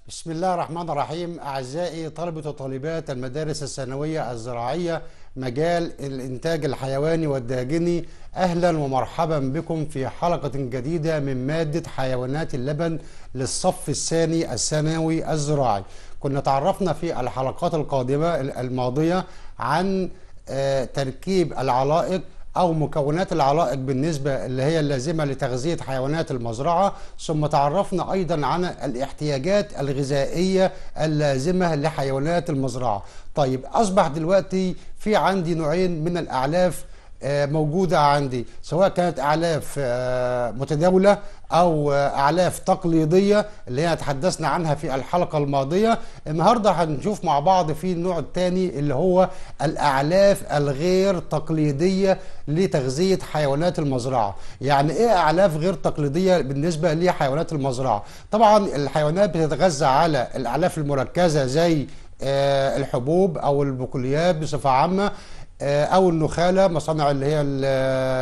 بسم الله الرحمن الرحيم أعزائي طلبة وطالبات المدارس الثانوية الزراعية مجال الإنتاج الحيواني والداجني أهلا ومرحبا بكم في حلقة جديدة من مادة حيوانات اللبن للصف الثاني الثانوي الزراعي كنا تعرفنا في الحلقات القادمة الماضية عن آه، تركيب العلائق أو مكونات العلائق بالنسبة اللي هي اللازمة لتغذية حيوانات المزرعة ثم تعرفنا أيضا عن الاحتياجات الغذائية اللازمة لحيوانات المزرعة طيب أصبح دلوقتي في عندي نوعين من الأعلاف آه، موجودة عندي سواء كانت أعلاف آه، متداولة أو آه، أعلاف تقليدية اللي هي تحدثنا عنها في الحلقة الماضية النهاردة هنشوف مع بعض في النوع الثاني اللي هو الأعلاف الغير تقليدية لتغذية حيوانات المزرعة يعني إيه أعلاف غير تقليدية بالنسبة لحيوانات المزرعة طبعا الحيوانات بتتغذى على الأعلاف المركزة زي آه، الحبوب أو البقوليات بصفة عامة آه، او النخاله مصانع اللي هي ال-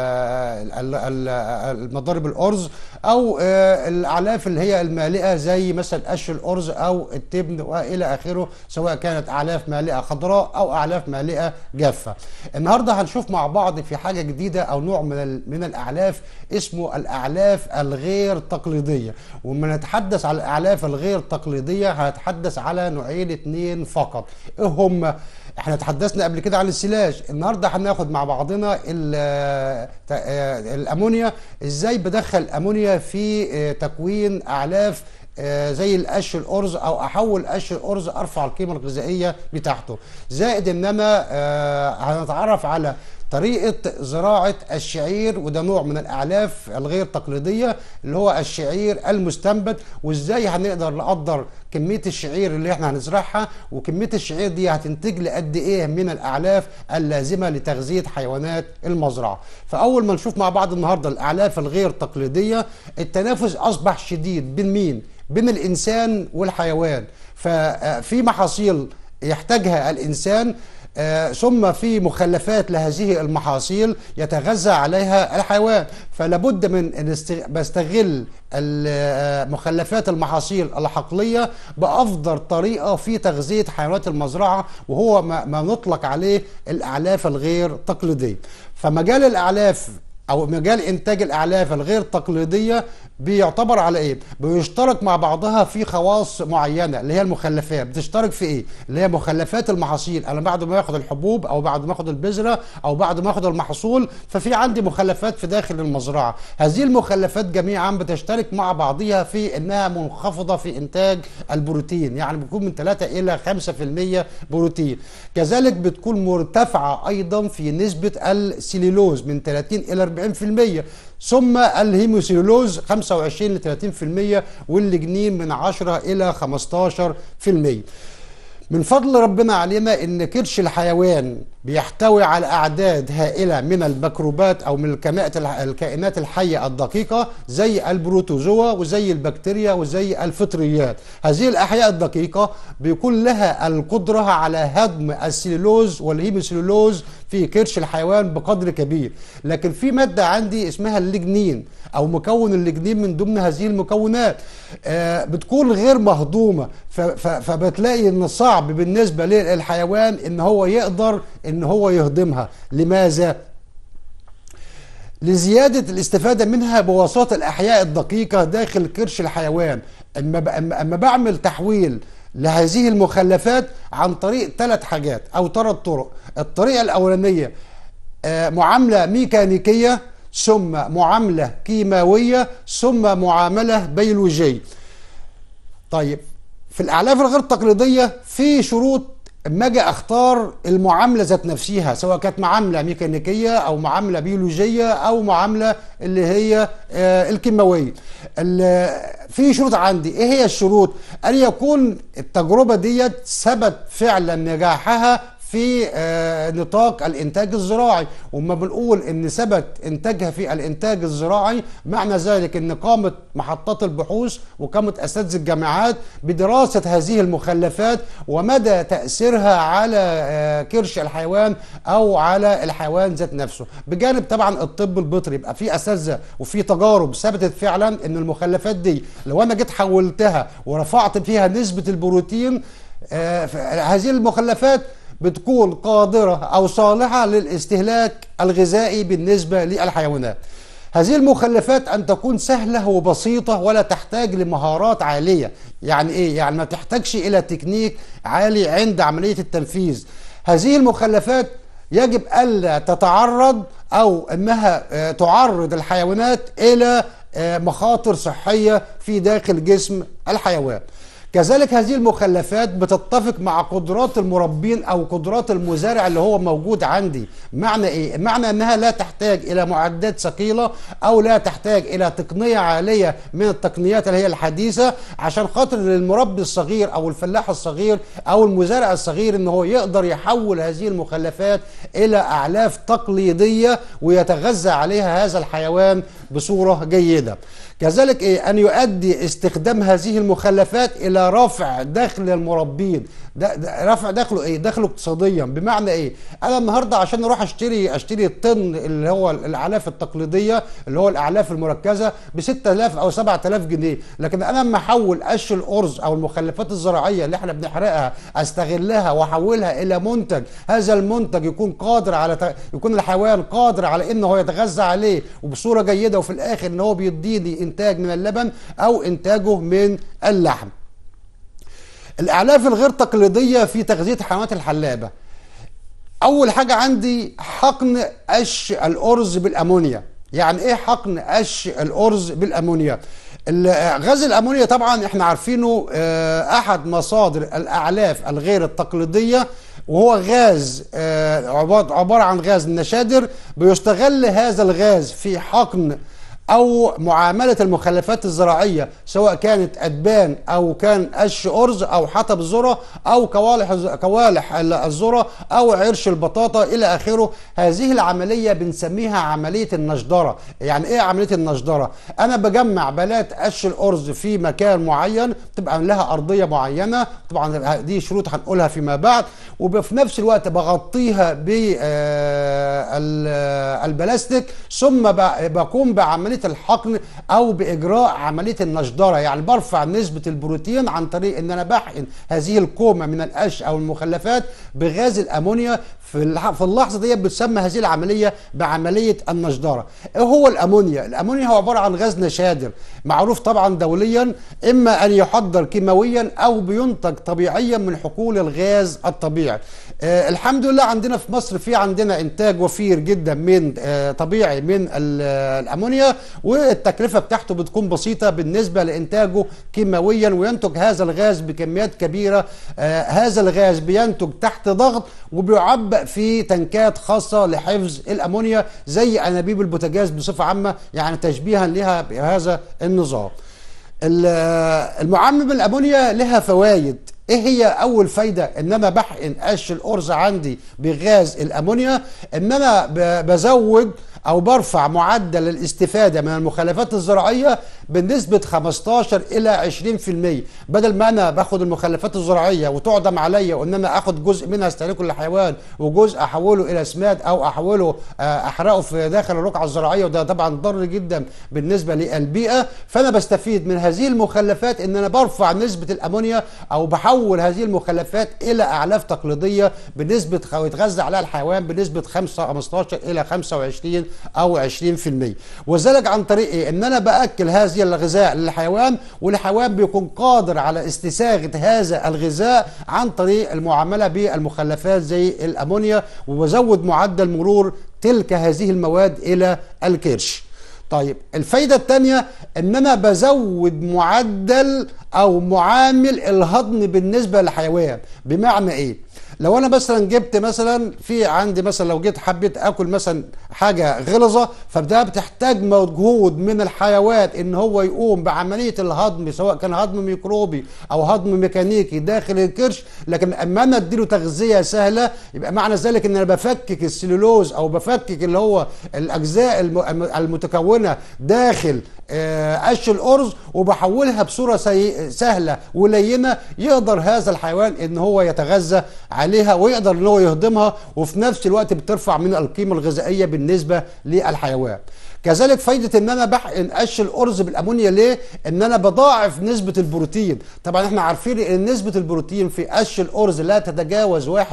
ال- ال- المضارب الارز او آه، الاعلاف اللي هي المالئه زي مثلا قش الارز او التبن والى اخره سواء كانت اعلاف مالئه خضراء او اعلاف مالئه جافه. النهارده هنشوف مع بعض في حاجه جديده او نوع من ال- من الاعلاف اسمه الاعلاف الغير تقليديه وما نتحدث على الاعلاف الغير تقليديه هنتحدث على نوعين اتنين فقط ايه هم احنا تحدثنا قبل كده عن السلاج النهارده هناخد مع بعضنا ال- ت- آه، الامونيا ازاي بدخل امونيا في آه، تكوين اعلاف آه، زي القش الارز او احول قش الارز ارفع القيمه الغذائيه بتاعته زائد ان انا آه، هنتعرف على طريقة زراعة الشعير وده نوع من الأعلاف الغير تقليدية اللي هو الشعير المستنبت وإزاي هنقدر نقدر كمية الشعير اللي احنا هنزرعها وكمية الشعير دي هتنتج لي قد إيه من الأعلاف اللازمة لتغذية حيوانات المزرعة فأول ما نشوف مع بعض النهاردة الأعلاف الغير تقليدية التنافس أصبح شديد بين مين؟ بين الإنسان والحيوان ففي محاصيل يحتاجها الإنسان آه، ثم في مخلفات لهذه المحاصيل يتغذى عليها الحيوان فلا بد من ان است- بستغل ال- آه، مخلفات المحاصيل الحقليه بافضل طريقه في تغذيه حيوانات المزرعه وهو ما, ما نطلق عليه الاعلاف الغير تقليديه فمجال الاعلاف او مجال انتاج الاعلاف الغير تقليديه بيعتبر على ايه بيشترك مع بعضها في خواص معينه اللي هي المخلفات بتشترك في ايه اللي هي مخلفات المحاصيل انا بعد ما اخد الحبوب او بعد ما اخد البذره او بعد ما اخد المحصول ففي عندي مخلفات في داخل المزرعه هذه المخلفات جميعا بتشترك مع بعضها في انها منخفضه في انتاج البروتين يعني بتكون من 3 الى 5% بروتين كذلك بتكون مرتفعه ايضا في نسبه السليلوز من 30 الى 40% ثم الهيموسيلوز 25 ل 30% واللجنين من 10 الى 15% من فضل ربنا علينا ان كرش الحيوان بيحتوي على اعداد هائله من الميكروبات او من الكائنات الكائنات الحيه الدقيقه زي البروتوزوا وزي البكتيريا وزي الفطريات هذه الاحياء الدقيقه بيكون لها القدره على هضم السليلوز والهيموسيلوز في كرش الحيوان بقدر كبير لكن في ماده عندي اسمها الليجنين او مكون الليجنين من ضمن هذه المكونات آه بتكون غير مهضومه ف- ف- فبتلاقي ان صعب بالنسبه للحيوان ان هو يقدر ان هو يهضمها لماذا لزيادة الاستفادة منها بواسطة الأحياء الدقيقة داخل كرش الحيوان أما, ب... أما أما بعمل تحويل لهذه المخلفات عن طريق ثلاث حاجات أو ثلاث طرق الطريقة الأولانية آه، معاملة ميكانيكية ثم معاملة كيماوية ثم معاملة بيولوجية طيب في الاعلاف الغير تقليديه في شروط اما اجي اختار المعامله ذات نفسها سواء كانت معامله ميكانيكيه او معامله بيولوجيه او معامله اللي هي آه، الكيماويه ال- في شروط عندي ايه هي الشروط ان يكون التجربه ديت ثبت فعلا نجاحها في آه، نطاق الانتاج الزراعي وما بنقول ان ثبت انتاجها في الانتاج الزراعي معنى ذلك ان قامت محطات البحوث وقامت اساتذه الجامعات بدراسه هذه المخلفات ومدى تاثيرها على آه، كرش الحيوان او على الحيوان ذات نفسه بجانب طبعا الطب البيطري يبقى في اساتذه وفي تجارب ثبتت فعلا ان المخلفات دي لو انا جيت حولتها ورفعت فيها نسبه البروتين آه، ف- هذه المخلفات بتكون قادرة أو صالحة للاستهلاك الغذائي بالنسبة للحيوانات هذه المخلفات أن تكون سهلة وبسيطة ولا تحتاج لمهارات عالية يعني إيه؟ يعني ما تحتاجش إلى تكنيك عالي عند عملية التنفيذ هذه المخلفات يجب ألا تتعرض أو أنها آه، تعرض الحيوانات إلى آه، مخاطر صحية في داخل جسم الحيوان كذلك هذه المخلفات بتتفق مع قدرات المربين او قدرات المزارع اللي هو موجود عندي معنى ايه معنى انها لا تحتاج الى معدات ثقيله او لا تحتاج الى تقنيه عاليه من التقنيات اللي هي الحديثه عشان خاطر المربي الصغير او الفلاح الصغير او المزارع الصغير ان هو يقدر يحول هذه المخلفات الى اعلاف تقليديه ويتغذى عليها هذا الحيوان بصوره جيده كذلك إيه أن يؤدي استخدام هذه المخلفات إلى رفع دخل المربين ده ده رفع دخله إيه دخله اقتصاديا بمعنى إيه أنا النهاردة عشان أروح أشتري أشتري الطن اللي هو الأعلاف التقليدية اللي هو الأعلاف المركزة ب 6000 أو 7000 جنيه لكن أنا لما أحول قش الأرز أو المخلفات الزراعية اللي إحنا بنحرقها أستغلها وأحولها إلى منتج هذا المنتج يكون قادر على ت... يكون الحيوان قادر على إنه هو يتغذى عليه وبصورة جيدة وفي الآخر إن هو بيديني إنتاج من اللبن أو إنتاجه من اللحم الأعلاف الغير تقليدية في تغذية حيوانات الحلابة اول حاجه عندي حقن قش الارز بالامونيا يعني ايه حقن قش الارز بالامونيا ال- غاز الامونيا طبعا احنا عارفينه آه، احد مصادر الاعلاف الغير التقليديه وهو غاز آه، عبارة عبارة عن غاز نشادر بيستغل هذا الغاز في حقن او معامله المخلفات الزراعيه سواء كانت ادبان او كان قش ارز او حطب الذره او كوالح كوالح الذره او عرش البطاطا الى اخره هذه العمليه بنسميها عمليه النجدره يعني ايه عمليه النجدره انا بجمع بلات قش الارز في مكان معين تبقى لها ارضيه معينه طبعا دي شروط هنقولها فيما بعد وفي نفس الوقت بغطيها بالبلاستيك ثم ب- بقوم بعمليه الحقن او باجراء عمليه النجدره يعني برفع نسبه البروتين عن طريق ان انا بحقن هذه الكومه من القش او المخلفات بغاز الامونيا في الح- في اللحظه دي بتسمى هذه العمليه بعمليه النجدره ايه هو الامونيا الامونيا هو عباره عن غاز نشادر معروف طبعا دوليا اما ان يحضر كيماويا او بينتج طبيعيا من حقول الغاز الطبيعي آه الحمد لله عندنا في مصر في عندنا انتاج وفير جدا من آه طبيعي من ال- آه، الامونيا والتكلفه بتاعته بتكون بسيطه بالنسبه لانتاجه كيماويا وينتج هذا الغاز بكميات كبيره آه هذا الغاز بينتج تحت ضغط وبيعبأ في تنكات خاصه لحفظ الامونيا زي انابيب البوتاجاز بصفه عامه يعني تشبيها لها بهذا النظام ال- المعمم الامونيا لها فوائد ايه هي اول فايده ان انا بحقن قش الارز عندي بغاز الامونيا ان انا ب- بزود او برفع معدل الاستفاده من المخلفات الزراعيه بنسبه 15 الى 20% بدل ما انا باخد المخلفات الزراعيه وتعدم عليا وان انا اخد جزء منها استهلاكه للحيوان وجزء احوله الى سماد او احوله آه، احرقه في داخل الرقعه الزراعيه وده طبعا ضار جدا بالنسبه للبيئه فانا بستفيد من هذه المخلفات ان انا برفع نسبه الامونيا او بحول هذه المخلفات الى اعلاف تقليديه بنسبه خ- يتغذى عليها الحيوان بنسبه 5 15 الى 25 او 20% وذلك عن طريق ايه ان انا باكل هذه الغذاء للحيوان والحيوان بيكون قادر على استساغه هذا الغذاء عن طريق المعامله بالمخلفات زي الامونيا وبزود معدل مرور تلك هذه المواد الى الكرش طيب الفايدة الثانية ان انا بزود معدل او معامل الهضم بالنسبة للحيوان بمعنى ايه لو انا مثلا جبت مثلا في عندي مثلا لو جيت حبيت اكل مثلا حاجه غلظه فده بتحتاج مجهود من الحيوان ان هو يقوم بعمليه الهضم سواء كان هضم ميكروبي او هضم ميكانيكي داخل الكرش لكن اما انا اديله تغذيه سهله يبقى معنى ذلك ان انا بفكك السلولوز او بفكك اللي هو الاجزاء الم- المتكونه داخل آه، قش الارز وبحولها بصوره سي- سهله ولينه يقدر هذا الحيوان ان هو يتغذى عليها ويقدر ان هو يهضمها وفي نفس الوقت بترفع من القيمه الغذائيه بالنسبه للحيوان كذلك فايده ان انا بحقن قش الارز بالامونيا ليه ان انا بضاعف نسبه البروتين طبعا احنا عارفين ان نسبه البروتين في قش الارز لا تتجاوز 1%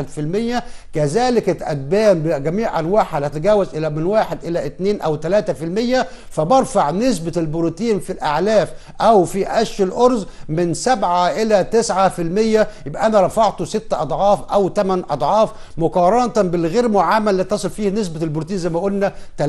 كذلك الادبان بجميع انواعها لا تتجاوز الى من 1 الى 2 او 3% فبرفع نسبه البروتين في الاعلاف او في قش الارز من 7 الى 9% يبقى انا رفعته 6 اضعاف او 8 اضعاف مقارنه بالغير معامل اللي تصل فيه نسبه البروتين زي ما قلنا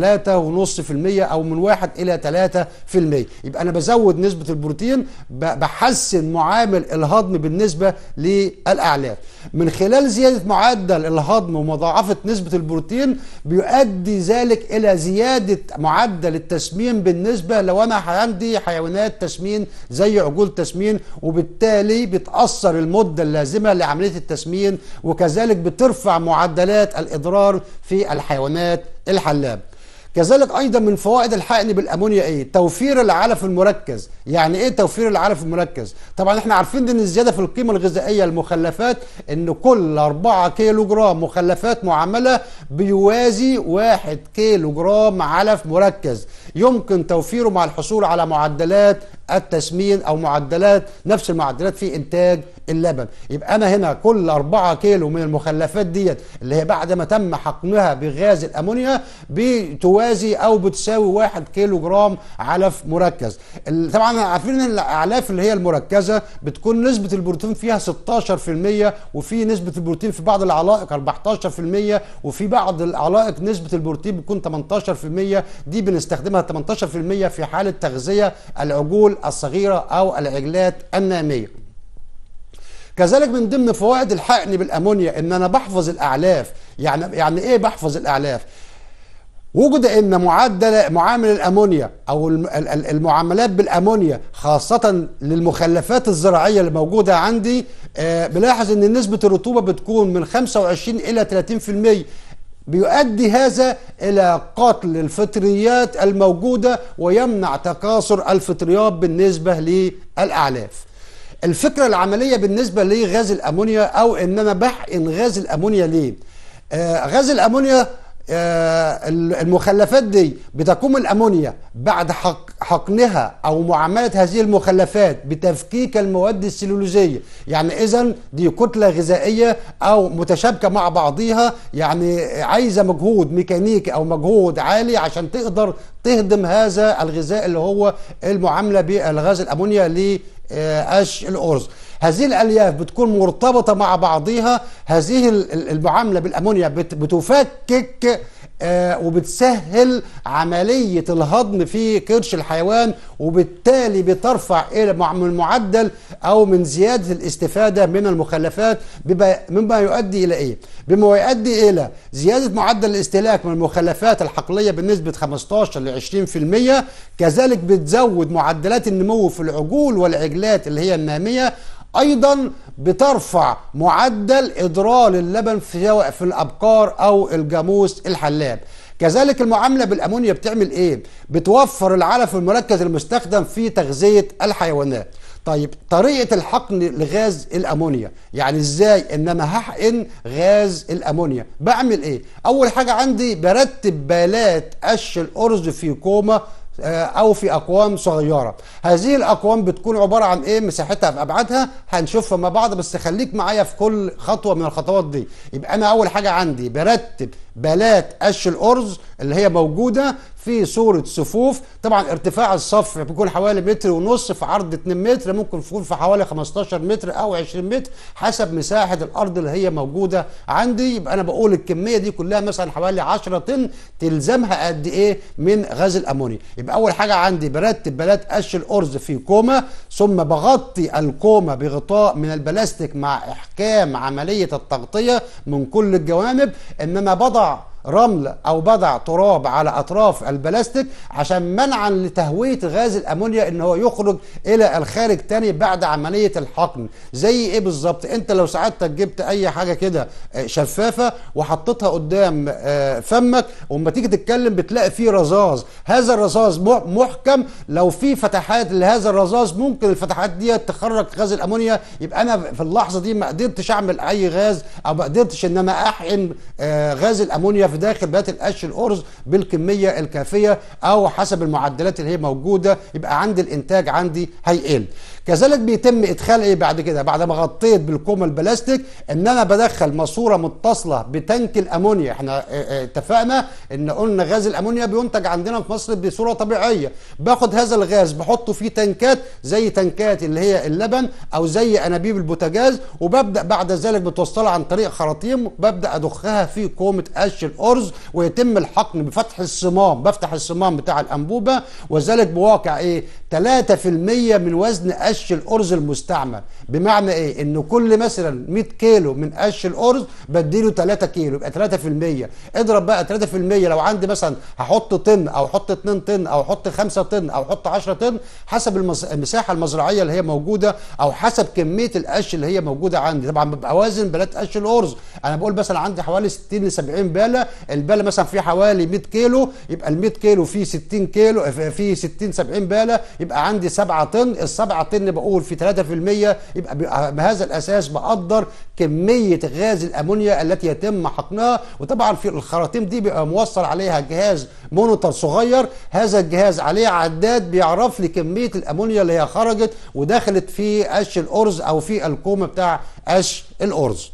3.5% او من 1 الى 3% يبقى انا بزود نسبه البروتين ب- بحسن معامل الهضم بالنسبه للاعلاف من خلال زياده معدل الهضم ومضاعفه نسبه البروتين بيؤدي ذلك الى زياده معدل التسمين بالنسبه لو انا عندي حيوانات تسمين زي عجول تسمين وبالتالي بتاثر المده اللازمه لعمليه التسمين وكذلك بترفع معدلات الاضرار في الحيوانات الحلاب كذلك ايضا من فوائد الحقن بالامونيا ايه توفير العلف المركز يعني ايه توفير العلف المركز طبعا احنا عارفين ان الزياده في القيمه الغذائيه المخلفات ان كل 4 كيلو جرام مخلفات معامله بيوازي 1 كيلو جرام علف مركز يمكن توفيره مع الحصول على معدلات التسمين او معدلات نفس المعدلات في انتاج اللبن يبقى انا هنا كل 4 كيلو من المخلفات ديت اللي هي بعد ما تم حقنها بغاز الامونيا بتوازي او بتساوي 1 كيلو جرام علف مركز ال- طبعا عارفين ان الاعلاف اللي هي المركزه بتكون نسبه البروتين فيها 16% وفي نسبه البروتين في بعض العلائق 14% وفي بعض العلائق نسبه البروتين بتكون 18% دي بنستخدمها 18% في حاله تغذيه العجول الصغيره او العجلات الناميه كذلك من ضمن فوائد الحقن بالامونيا ان انا بحفظ الاعلاف يعني يعني ايه بحفظ الاعلاف وجد ان معدل معامل الامونيا او الم- ال- ال- المعاملات بالامونيا خاصه للمخلفات الزراعيه اللي موجوده عندي آه، بلاحظ ان نسبه الرطوبه بتكون من 25 الى 30% بيؤدي هذا الى قتل الفطريات الموجوده ويمنع تكاثر الفطريات بالنسبه للاعلاف الفكره العمليه بالنسبه لغاز الامونيا او ان انا بحقن غاز الامونيا ليه آه غاز الامونيا آه المخلفات دي بتقوم الامونيا بعد حق حقنها او معامله هذه المخلفات بتفكيك المواد السلولوزيه يعني اذا دي كتله غذائيه او متشابكه مع بعضيها يعني عايزه مجهود ميكانيكي او مجهود عالي عشان تقدر تهضم هذا الغذاء اللي هو المعامله بالغاز الامونيا ل آه، قش الارز هذه الالياف بتكون مرتبطه مع بعضها هذه ال- ال- المعامله بالامونيا بت- بتفكك آه، وبتسهل عمليه الهضم في كرش الحيوان وبالتالي بترفع الى مع- من معدل او من زياده الاستفاده من المخلفات بما مما يؤدي الى ايه؟ بما يؤدي الى زياده معدل الاستهلاك من المخلفات الحقليه بنسبه 15 ل 20% كذلك بتزود معدلات النمو في العجول والعجلات اللي هي الناميه ايضا بترفع معدل اضرار اللبن في سواء في الابقار او الجاموس الحلاب كذلك المعامله بالامونيا بتعمل ايه بتوفر العلف المركز المستخدم في تغذيه الحيوانات طيب طريقه الحقن لغاز الامونيا يعني ازاي ان انا هحقن غاز الامونيا بعمل ايه اول حاجه عندي برتب بالات قش الارز في كومه آه، او في اقوام صغيره هذه الاقوام بتكون عباره عن ايه مساحتها في ابعادها هنشوفها مع بعض بس خليك معايا في كل خطوه من الخطوات دي يبقى انا اول حاجه عندي برتب بلات قش الارز اللي هي موجوده في صوره صفوف طبعا ارتفاع الصف بيكون حوالي متر ونص في عرض 2 متر ممكن يكون في حوالي 15 متر او 20 متر حسب مساحه الارض اللي هي موجوده عندي يبقى انا بقول الكميه دي كلها مثلا حوالي 10 طن تلزمها قد ايه من غاز الامونيا يبقى اول حاجه عندي برتب بلات قش الارز في كومه ثم بغطي الكومه بغطاء من البلاستيك مع احكام عمليه التغطيه من كل الجوانب ان انا بضع رمل او بضع تراب على اطراف البلاستيك عشان منعا لتهويه غاز الامونيا ان هو يخرج الى الخارج تاني بعد عمليه الحقن زي ايه بالظبط انت لو سعادتك جبت اي حاجه كده شفافه وحطيتها قدام فمك وما تيجي تتكلم بتلاقي فيه رذاذ هذا الرذاذ محكم لو في فتحات لهذا الرذاذ ممكن الفتحات دي تخرج غاز الامونيا يبقى انا في اللحظه دي ما قدرتش اعمل اي غاز او ما قدرتش ان انا احقن غاز الامونيا في داخل بيات القش الارز بالكميه الكافيه او حسب المعدلات اللي هي موجوده يبقى عندي الانتاج عندي هيقل كذلك بيتم ادخال ايه بعد كده بعد ما غطيت بالكومه البلاستيك ان انا بدخل ماسوره متصله بتانك الامونيا احنا اتفقنا ان قلنا غاز الامونيا بينتج عندنا في مصر بصوره طبيعيه باخد هذا الغاز بحطه في تنكات زي تنكات اللي هي اللبن او زي انابيب البوتاجاز وببدا بعد ذلك بتوصلها عن طريق خراطيم ببدا ادخها في كومه قش الارز ويتم الحقن بفتح الصمام بفتح الصمام بتاع الانبوبه وذلك بواقع ايه 3% من وزن قش الارز المستعمل بمعنى ايه ان كل مثلا 100 كيلو من قش الارز بديله 3 كيلو يبقى 3% اضرب بقى 3% لو عندي مثلا هحط طن او احط 2 طن او احط 5 طن او احط 10 طن حسب المس... المساحه المزرعيه اللي هي موجوده او حسب كميه القش اللي هي موجوده عندي طبعا ببقى وازن بلات قش الارز انا بقول مثلا عندي حوالي 60 ل 70 باله الباله مثلا فيه حوالي 100 كيلو يبقى ال 100 كيلو فيه 60 كيلو فيه 60 70 باله يبقى عندي 7 طن ال 7 طن بقول في 3% يبقى بهذا الاساس بقدر كميه غاز الامونيا التي يتم حقنها وطبعا في الخراطيم دي بيبقى موصل عليها جهاز مونيتور صغير هذا الجهاز عليه عداد بيعرف لي كميه الامونيا اللي هي خرجت ودخلت في قش الارز او في الكومه بتاع قش الارز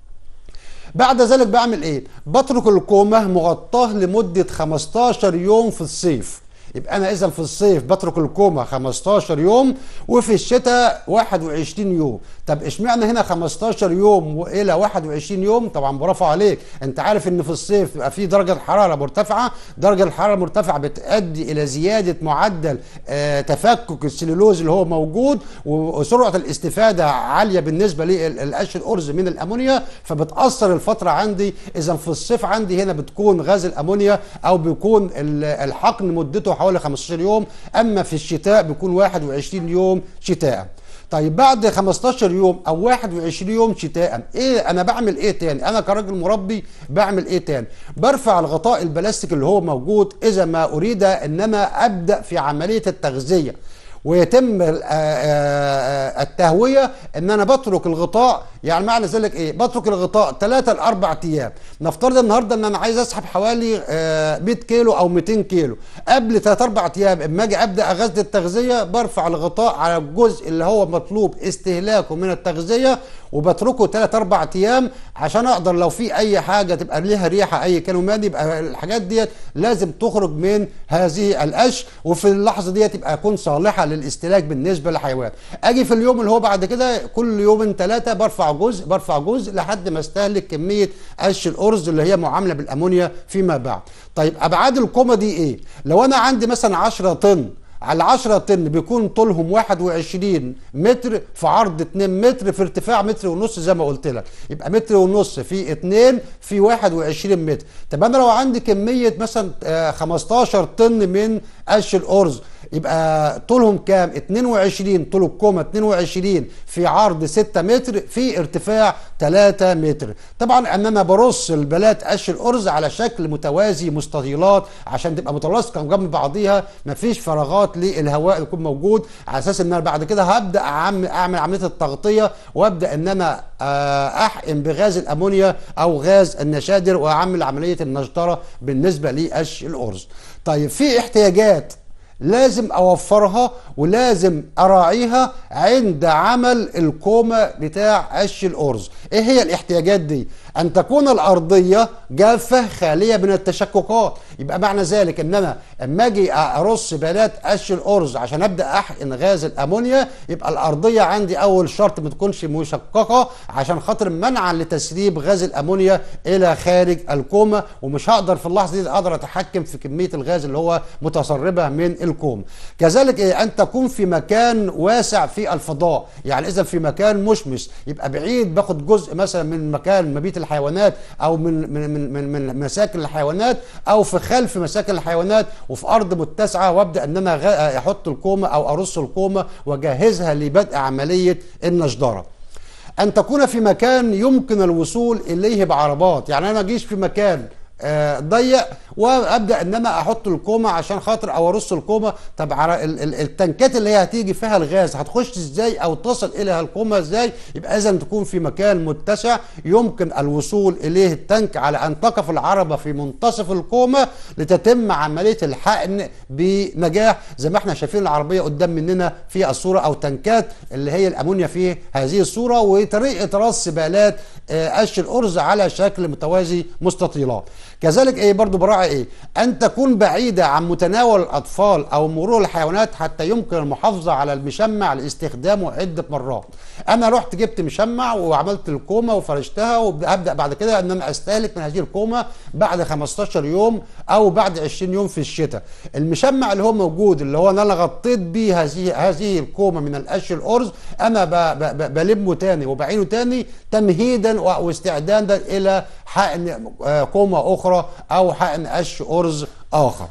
بعد ذلك بعمل ايه بترك الكومه مغطاه لمده 15 يوم في الصيف يبقى انا اذا في الصيف بترك الكومه 15 يوم وفي الشتاء 21 يوم طب اشمعنى هنا 15 يوم والى 21 يوم طبعا برافو عليك انت عارف ان في الصيف بيبقى في درجه حراره مرتفعه درجه الحراره المرتفعه بتؤدي الى زياده معدل آه تفكك السليلوز اللي هو موجود وسرعه الاستفاده عاليه بالنسبه للقش الارز من الامونيا فبتاثر الفتره عندي اذا في الصيف عندي هنا بتكون غاز الامونيا او بيكون الحقن مدته حوالي 15 يوم اما في الشتاء بيكون 21 يوم شتاء طيب بعد 15 يوم او 21 يوم شتاء ايه انا بعمل ايه تاني انا كراجل مربي بعمل ايه تاني برفع الغطاء البلاستيك اللي هو موجود اذا ما اريد ان انا ابدا في عمليه التغذيه ويتم التهويه ان انا بترك الغطاء يعني معنى ذلك ايه بترك الغطاء 3 ل 4 ايام نفترض النهارده ان انا عايز اسحب حوالي 100 كيلو او 200 كيلو قبل 3 4 ايام اما اجي ابدا اغذي التغذيه برفع الغطاء على الجزء اللي هو مطلوب استهلاكه من التغذيه وبتركه 3 4 ايام عشان اقدر لو في اي حاجه تبقى ليها ريحه اي كانوا مادي يبقى الحاجات ديت لازم تخرج من هذه القش وفي اللحظه ديت تبقى تكون صالحه للاستهلاك بالنسبه للحيوان اجي في اليوم اللي هو بعد كده كل يومين ثلاثه برفع جزء برفع جزء لحد ما استهلك كميه قش الارز اللي هي معامله بالامونيا فيما بعد طيب ابعاد الكومه دي ايه لو انا عندي مثلا 10 طن على 10 طن بيكون طولهم 21 متر في عرض 2 متر في ارتفاع متر ونص زي ما قلت لك يبقى متر ونص في 2 في 21 متر طب انا لو عندي كميه مثلا 15 طن من قش الارز يبقى طولهم كام 22 طول الكومه 22 في عرض 6 متر في ارتفاع 3 متر طبعا ان انا برص البلات قش الارز على شكل متوازي مستطيلات عشان تبقى متلاصقه جنب بعضيها مفيش فراغات للهواء يكون موجود على اساس ان انا بعد كده هبدا اعمل اعمل عمليه التغطيه وابدا ان انا احقن بغاز الامونيا او غاز النشادر واعمل عمليه النجدره بالنسبه لقش الارز طيب في احتياجات لازم اوفرها ولازم اراعيها عند عمل الكومه بتاع قش الارز ايه هي الاحتياجات دي ان تكون الارضيه جافه خاليه من التشققات يبقى معنى ذلك ان انا اما اجي ارص بيانات قش الارز عشان ابدا احقن غاز الامونيا يبقى الارضيه عندي اول شرط ما تكونش مشققه عشان خاطر منعا لتسريب غاز الامونيا الى خارج الكومه ومش هقدر في اللحظه دي اقدر اتحكم في كميه الغاز اللي هو متسربه من الكوم كذلك إيه ان تكون في مكان واسع في الفضاء يعني اذا في مكان مشمس يبقى بعيد باخد جزء مثلا من مكان مبيت الحيوانات او من من من من, من مساكن الحيوانات او في خلف مساكن الحيوانات وفي ارض متسعه وابدا ان انا غ- احط الكومه او ارص الكومه واجهزها لبدء عمليه النجدره ان تكون في مكان يمكن الوصول اليه بعربات يعني انا ما اجيش في مكان آه، ضيق وابدا ان انا احط الكومه عشان خاطر او ارص الكومه طب على ال- ال- التنكات اللي هي هتيجي فيها الغاز هتخش ازاي او تصل الى الكومه ازاي يبقى اذا تكون في مكان متسع يمكن الوصول اليه التنك على ان تقف العربه في منتصف الكومه لتتم عمليه الحقن بنجاح زي ما احنا شايفين العربيه قدام مننا في الصوره او تنكات اللي هي الامونيا في هذه الصوره وطريقه رص بالات آه، قش الارز على شكل متوازي مستطيلات كذلك ايه برضو براعي ايه ان تكون بعيده عن متناول الاطفال او مرور الحيوانات حتى يمكن المحافظه على المشمع لاستخدامه عده مرات انا رحت جبت مشمع وعملت الكومه وفرشتها وابدا بعد كده ان انا استهلك من هذه الكومه بعد 15 يوم او بعد 20 يوم في الشتاء المشمع اللي هو موجود اللي هو انا غطيت بيه هذه هذه الكومه من القش الارز انا ب- ب- ب- بلمه تاني وبعينه تاني تمهيدا و- واستعدادا الى حقن آه، كومه اخرى او حقن قش ارز اخر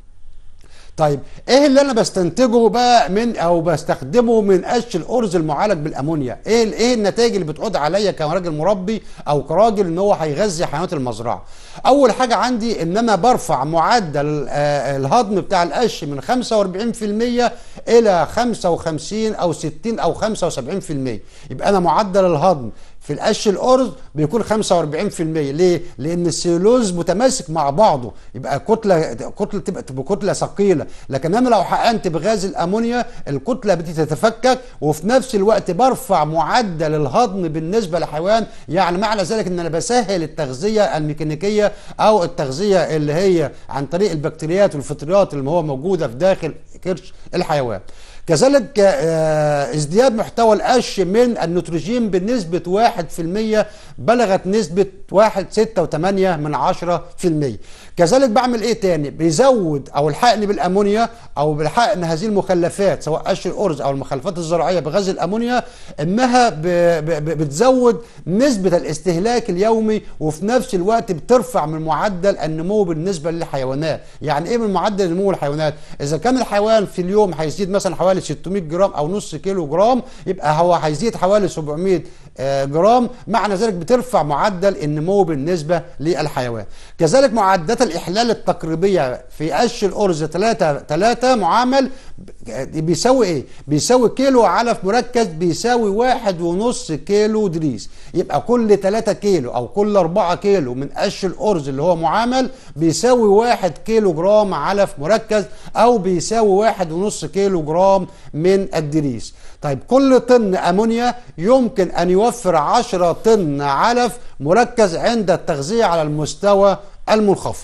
طيب ايه اللي انا بستنتجه بقى من او بستخدمه من قش الارز المعالج بالامونيا ايه ايه النتائج اللي بتعود عليا كراجل مربي او كراجل ان هو هيغذي حيوانات المزرعه اول حاجه عندي ان انا برفع معدل آه، الهضم بتاع القش من 45% الى 55 او 60 او 75% يبقى انا معدل الهضم في القش الارز بيكون 45% ليه؟ لان السيلوز متماسك مع بعضه يبقى كتله كتله تبقى تبقى كتله ثقيله لكن انا لو حقنت بغاز الامونيا الكتله بتتفكك وفي نفس الوقت برفع معدل الهضم بالنسبه للحيوان يعني معنى ذلك ان انا بسهل التغذيه الميكانيكيه او التغذيه اللي هي عن طريق البكتيريات والفطريات اللي هو موجوده في داخل كرش الحيوان كذلك آه، ازدياد محتوى القش من النيتروجين بنسبة 1% بلغت نسبة 1.6 من 10% كذلك بعمل ايه تاني بيزود او الحقن بالامونيا او بالحقن هذه المخلفات سواء قش الارز او المخلفات الزراعيه بغاز الامونيا انها ب- ب- ب- بتزود نسبه الاستهلاك اليومي وفي نفس الوقت بترفع من معدل النمو بالنسبه للحيوانات يعني ايه من معدل نمو الحيوانات اذا كان الحيوان في اليوم هيزيد مثلا حوالي 600 جرام او نص كيلو جرام يبقى هو هيزيد حوالي 700 آه، جرام معنى ذلك بترفع معدل النمو بالنسبه للحيوان كذلك معدلات الاحلال التقريبيه في قش الارز 3 3 معامل بيساوي ايه بيساوي كيلو علف مركز بيساوي واحد ونص كيلو دريس يبقى كل 3 كيلو او كل 4 كيلو من قش الارز اللي هو معامل بيساوي واحد كيلو جرام علف مركز او بيساوي واحد ونص كيلو جرام من الدريس طيب كل طن امونيا يمكن ان يوفر 10 طن علف مركز عند التغذيه على المستوى المنخفض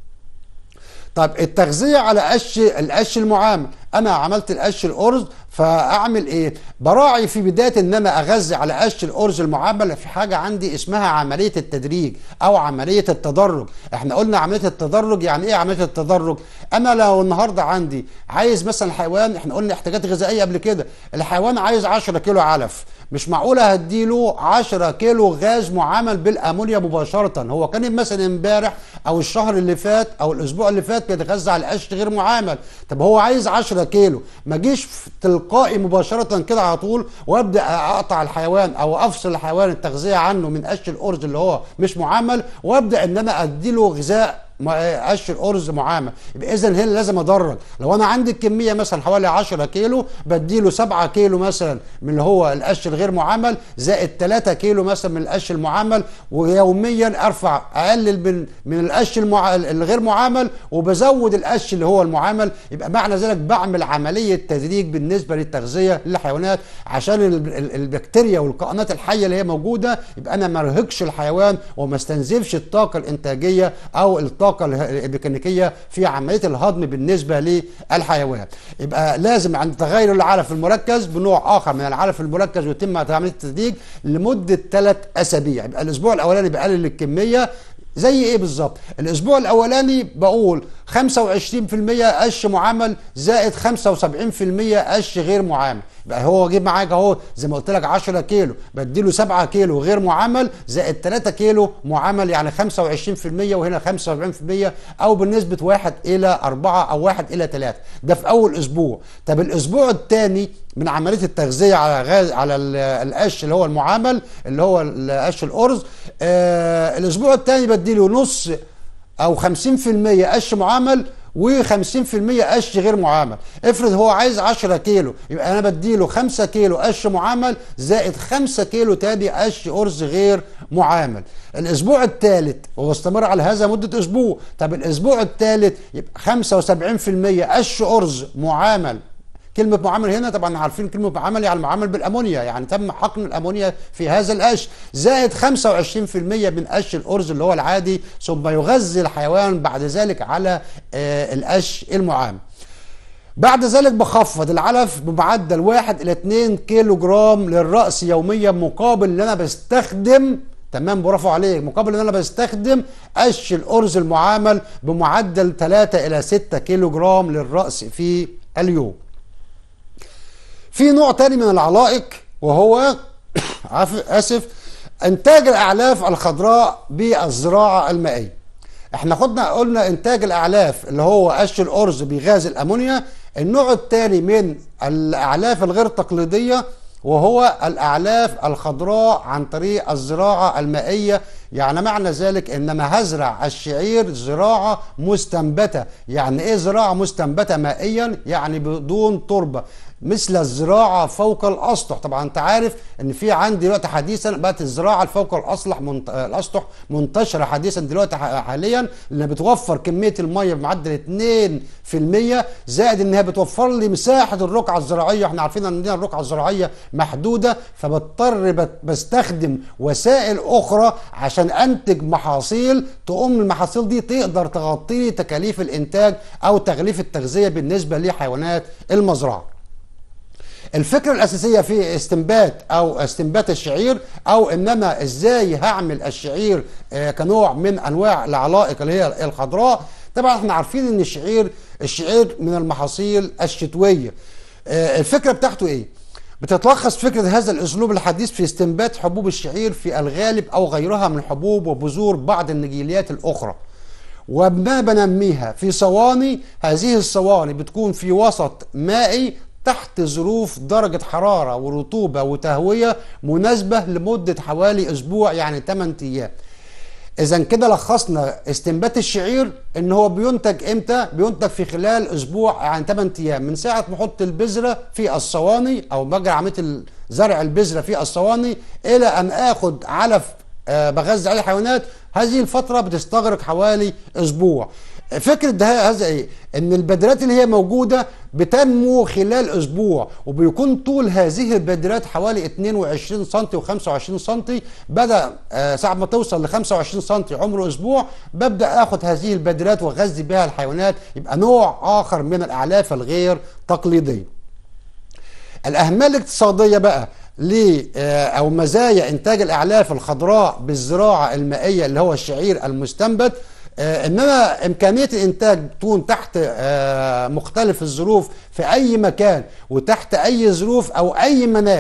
طيب التغذيه على قش القش المعامل انا عملت القش الارز فاعمل ايه براعي في بدايه ان انا اغذي على قش الارز المعامل في حاجه عندي اسمها عمليه التدريج او عمليه التدرج احنا قلنا عمليه التدرج يعني ايه عمليه التدرج انا لو النهارده عندي عايز مثلا الحيوان احنا قلنا احتياجات غذائيه قبل كده الحيوان عايز 10 كيلو علف مش معقوله هديله 10 كيلو غاز معامل بالامونيا مباشره هو كان مثلا امبارح او الشهر اللي فات او الاسبوع اللي فات بيتغذى على قش غير معامل طب هو عايز 10 كيلو ما اجيش في تلقائي مباشره كده على طول وابدا اقطع الحيوان او افصل الحيوان التغذيه عنه من قش الارز اللي هو مش معامل وابدا ان انا اديله غذاء م- آه، قش الارز معامل يبقى اذا هنا لازم ادرج لو انا عندي الكميه مثلا حوالي 10 كيلو بديله 7 كيلو مثلا من اللي هو القش الغير معامل زائد 3 كيلو مثلا من القش المعامل ويوميا ارفع اقلل من من القش المع... الغير معامل وبزود القش اللي هو المعامل يبقى معنى ذلك بعمل عمليه تدريج بالنسبه للتغذيه للحيوانات عشان ال- ال- البكتيريا والكائنات الحيه اللي هي موجوده يبقى انا ما ارهقش الحيوان وما استنزفش الطاقه الانتاجيه او الطاقه اله- الميكانيكيه في عمليه الهضم بالنسبه للحيوان يبقى لازم عند تغير العلف المركز بنوع اخر من العلف المركز ويتم عمليه التدريج لمده ثلاث اسابيع يبقى الاسبوع الاولاني بقلل الكميه زي ايه بالظبط الاسبوع الاولاني بقول 25% قش معامل زائد 75% قش غير معامل يبقى هو جيب معاك اهو زي ما قلت لك 10 كيلو بديله 7 كيلو غير معامل زائد 3 كيلو معامل يعني 25% وهنا 75% او بنسبه 1 الى 4 او 1 الى 3 ده في اول اسبوع طب الاسبوع الثاني من عمليه التغذيه على غاز على ال- القش اللي هو المعامل اللي هو القش الارز آه الاسبوع الثاني بديله نص او 50% قش معامل و50% قش غير معامل افرض هو عايز 10 كيلو يبقى انا بديله 5 كيلو قش معامل زائد 5 كيلو تاني قش ارز غير معامل الاسبوع الثالث واستمر على هذا مده اسبوع طب الاسبوع الثالث يبقى 75% قش ارز معامل كلمة معامل هنا طبعا عارفين كلمة معامل يعني معامل بالأمونيا يعني تم حقن الأمونيا في هذا القش زائد 25% من قش الأرز اللي هو العادي ثم يغذي الحيوان بعد ذلك على آه، القش المعامل بعد ذلك بخفض العلف بمعدل 1 إلى 2 كيلو جرام للرأس يوميا مقابل ان انا بستخدم تمام برافو عليك مقابل ان انا بستخدم قش الارز المعامل بمعدل 3 الى 6 كيلو جرام للرأس في اليوم في نوع تاني من العلائق وهو عف- اسف انتاج الاعلاف الخضراء بالزراعه المائيه احنا خدنا قلنا انتاج الاعلاف اللي هو قش الارز بغاز الامونيا النوع الثاني من الاعلاف الغير تقليديه وهو الاعلاف الخضراء عن طريق الزراعه المائيه يعني معنى ذلك ان انا هزرع الشعير زراعه مستنبته يعني ايه زراعه مستنبته مائيا يعني بدون تربه مثل الزراعه فوق الاسطح طبعا انت عارف ان في عندي دلوقتي حديثا بقت الزراعه فوق الاسطح منت... الاسطح منتشره حديثا دلوقتي ح- حاليا لانها بتوفر كميه الميه بمعدل 2% زائد انها بتوفر لي مساحه الرقعه الزراعيه احنا عارفين ان عندنا الرقعه الزراعيه محدوده فبضطر بت- بستخدم وسائل اخرى عشان انتج محاصيل تقوم المحاصيل دي تقدر تغطي لي تكاليف الانتاج او تكاليف التغذيه بالنسبه لحيوانات المزرعه الفكرة الأساسية في استنبات أو استنبات الشعير أو إن أنا إزاي هعمل الشعير آه، كنوع من أنواع العلائق اللي هي الخضراء طبعا احنا عارفين إن الشعير الشعير من المحاصيل الشتوية آه، الفكرة بتاعته إيه؟ بتتلخص فكرة هذا الأسلوب الحديث في استنبات حبوب الشعير في الغالب أو غيرها من حبوب وبذور بعض النجيليات الأخرى وما بنميها في صواني هذه الصواني بتكون في وسط مائي تحت ظروف درجة حرارة ورطوبة وتهوية مناسبة لمدة حوالي أسبوع يعني 8 أيام إذا كده لخصنا استنبات الشعير إن هو بينتج إمتى؟ بينتج في خلال أسبوع يعني 8 أيام من ساعة ما أحط البذرة في الصواني أو بجري عملية زرع البذرة في الصواني إلى أن آخد علف آه، بغذي عليه الحيوانات هذه الفترة بتستغرق حوالي أسبوع فكرة ده هذا ايه؟ ان البذرات اللي هي موجودة بتنمو خلال اسبوع وبيكون طول هذه البذرات حوالي 22 سم و25 سم بدا آه، ساعة ما توصل ل 25 سم عمره اسبوع ببدا اخد هذه البذرات واغذي بها الحيوانات يبقى نوع اخر من الاعلاف الغير تقليديه. الاهميه الاقتصاديه بقى ل آه، او مزايا انتاج الاعلاف الخضراء بالزراعه المائيه اللي هو الشعير المستنبت آه، ان انا امكانيه الانتاج تكون تحت آه، مختلف الظروف في اي مكان وتحت اي ظروف او اي مناخ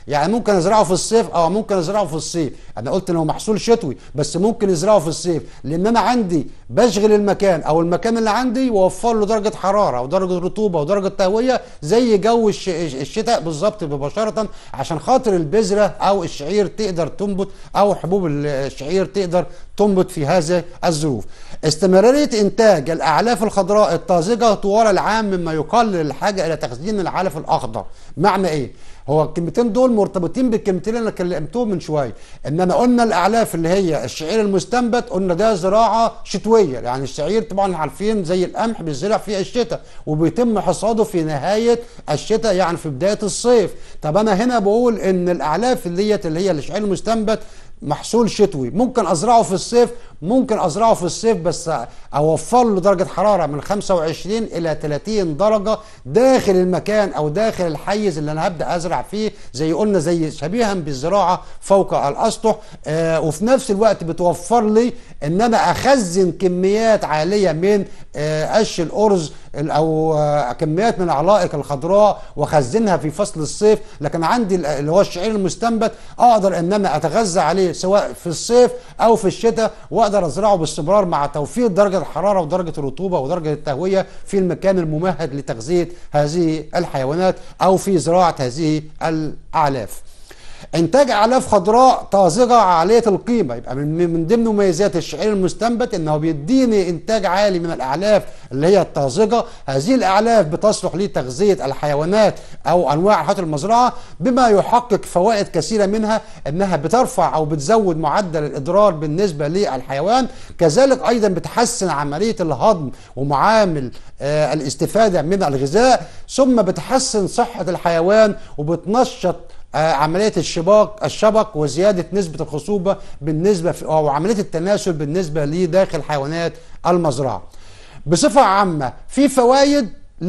يعني ممكن ازرعه في الصيف او ممكن ازرعه في الصيف انا قلت انه محصول شتوي بس ممكن ازرعه في الصيف لان انا عندي بشغل المكان او المكان اللي عندي واوفر له درجه حراره ودرجه رطوبه ودرجه تهويه زي جو الش- الشتاء بالظبط مباشره عشان خاطر البذره او الشعير تقدر تنبت او حبوب الشعير تقدر تنبت في هذه الظروف استمراريه انتاج الاعلاف الخضراء الطازجه طوال العام مما يقلل الحاجه الى تخزين العلف الاخضر معنى ايه هو الكلمتين دول مرتبطين بالكلمتين اللي انا كلمتهم من شويه انما قلنا الاعلاف اللي هي الشعير المستنبت قلنا ده زراعه شتويه يعني الشعير طبعا عارفين زي القمح بيزرع في الشتاء وبيتم حصاده في نهايه الشتاء يعني في بدايه الصيف طب انا هنا بقول ان الاعلاف اللي هي اللي هي الشعير المستنبت محصول شتوي ممكن ازرعه في الصيف ممكن ازرعه في الصيف بس اوفر له درجه حراره من 25 الى 30 درجه داخل المكان او داخل الحيز اللي انا هبدا ازرع فيه زي قلنا زي شبيها بالزراعه فوق الاسطح آه وفي نفس الوقت بتوفر لي ان انا اخزن كميات عاليه من آه قش الارز ال- او آه كميات من العلائق الخضراء واخزنها في فصل الصيف لكن عندي ال- اللي هو الشعير المستنبت اقدر ان انا اتغذى عليه سواء في الصيف او في الشتاء واقدر ازرعه باستمرار مع توفير درجه الحراره ودرجه الرطوبه ودرجه التهويه في المكان الممهد لتغذيه هذه الحيوانات او في زراعه هذه الاعلاف. انتاج اعلاف خضراء طازجه عاليه القيمه يبقى من من ضمن مميزات الشعير المستنبت انه بيديني انتاج عالي من الاعلاف اللي هي الطازجه هذه الاعلاف بتصلح لتغذيه الحيوانات او انواع حيوانات المزرعه بما يحقق فوائد كثيره منها انها بترفع او بتزود معدل الاضرار بالنسبه للحيوان كذلك ايضا بتحسن عمليه الهضم ومعامل آه الاستفاده من الغذاء ثم بتحسن صحه الحيوان وبتنشط آه، عمليه الشباك الشبك وزياده نسبه الخصوبه بالنسبه في او عمليه التناسل بالنسبه لداخل حيوانات المزرعه. بصفه عامه في فوائد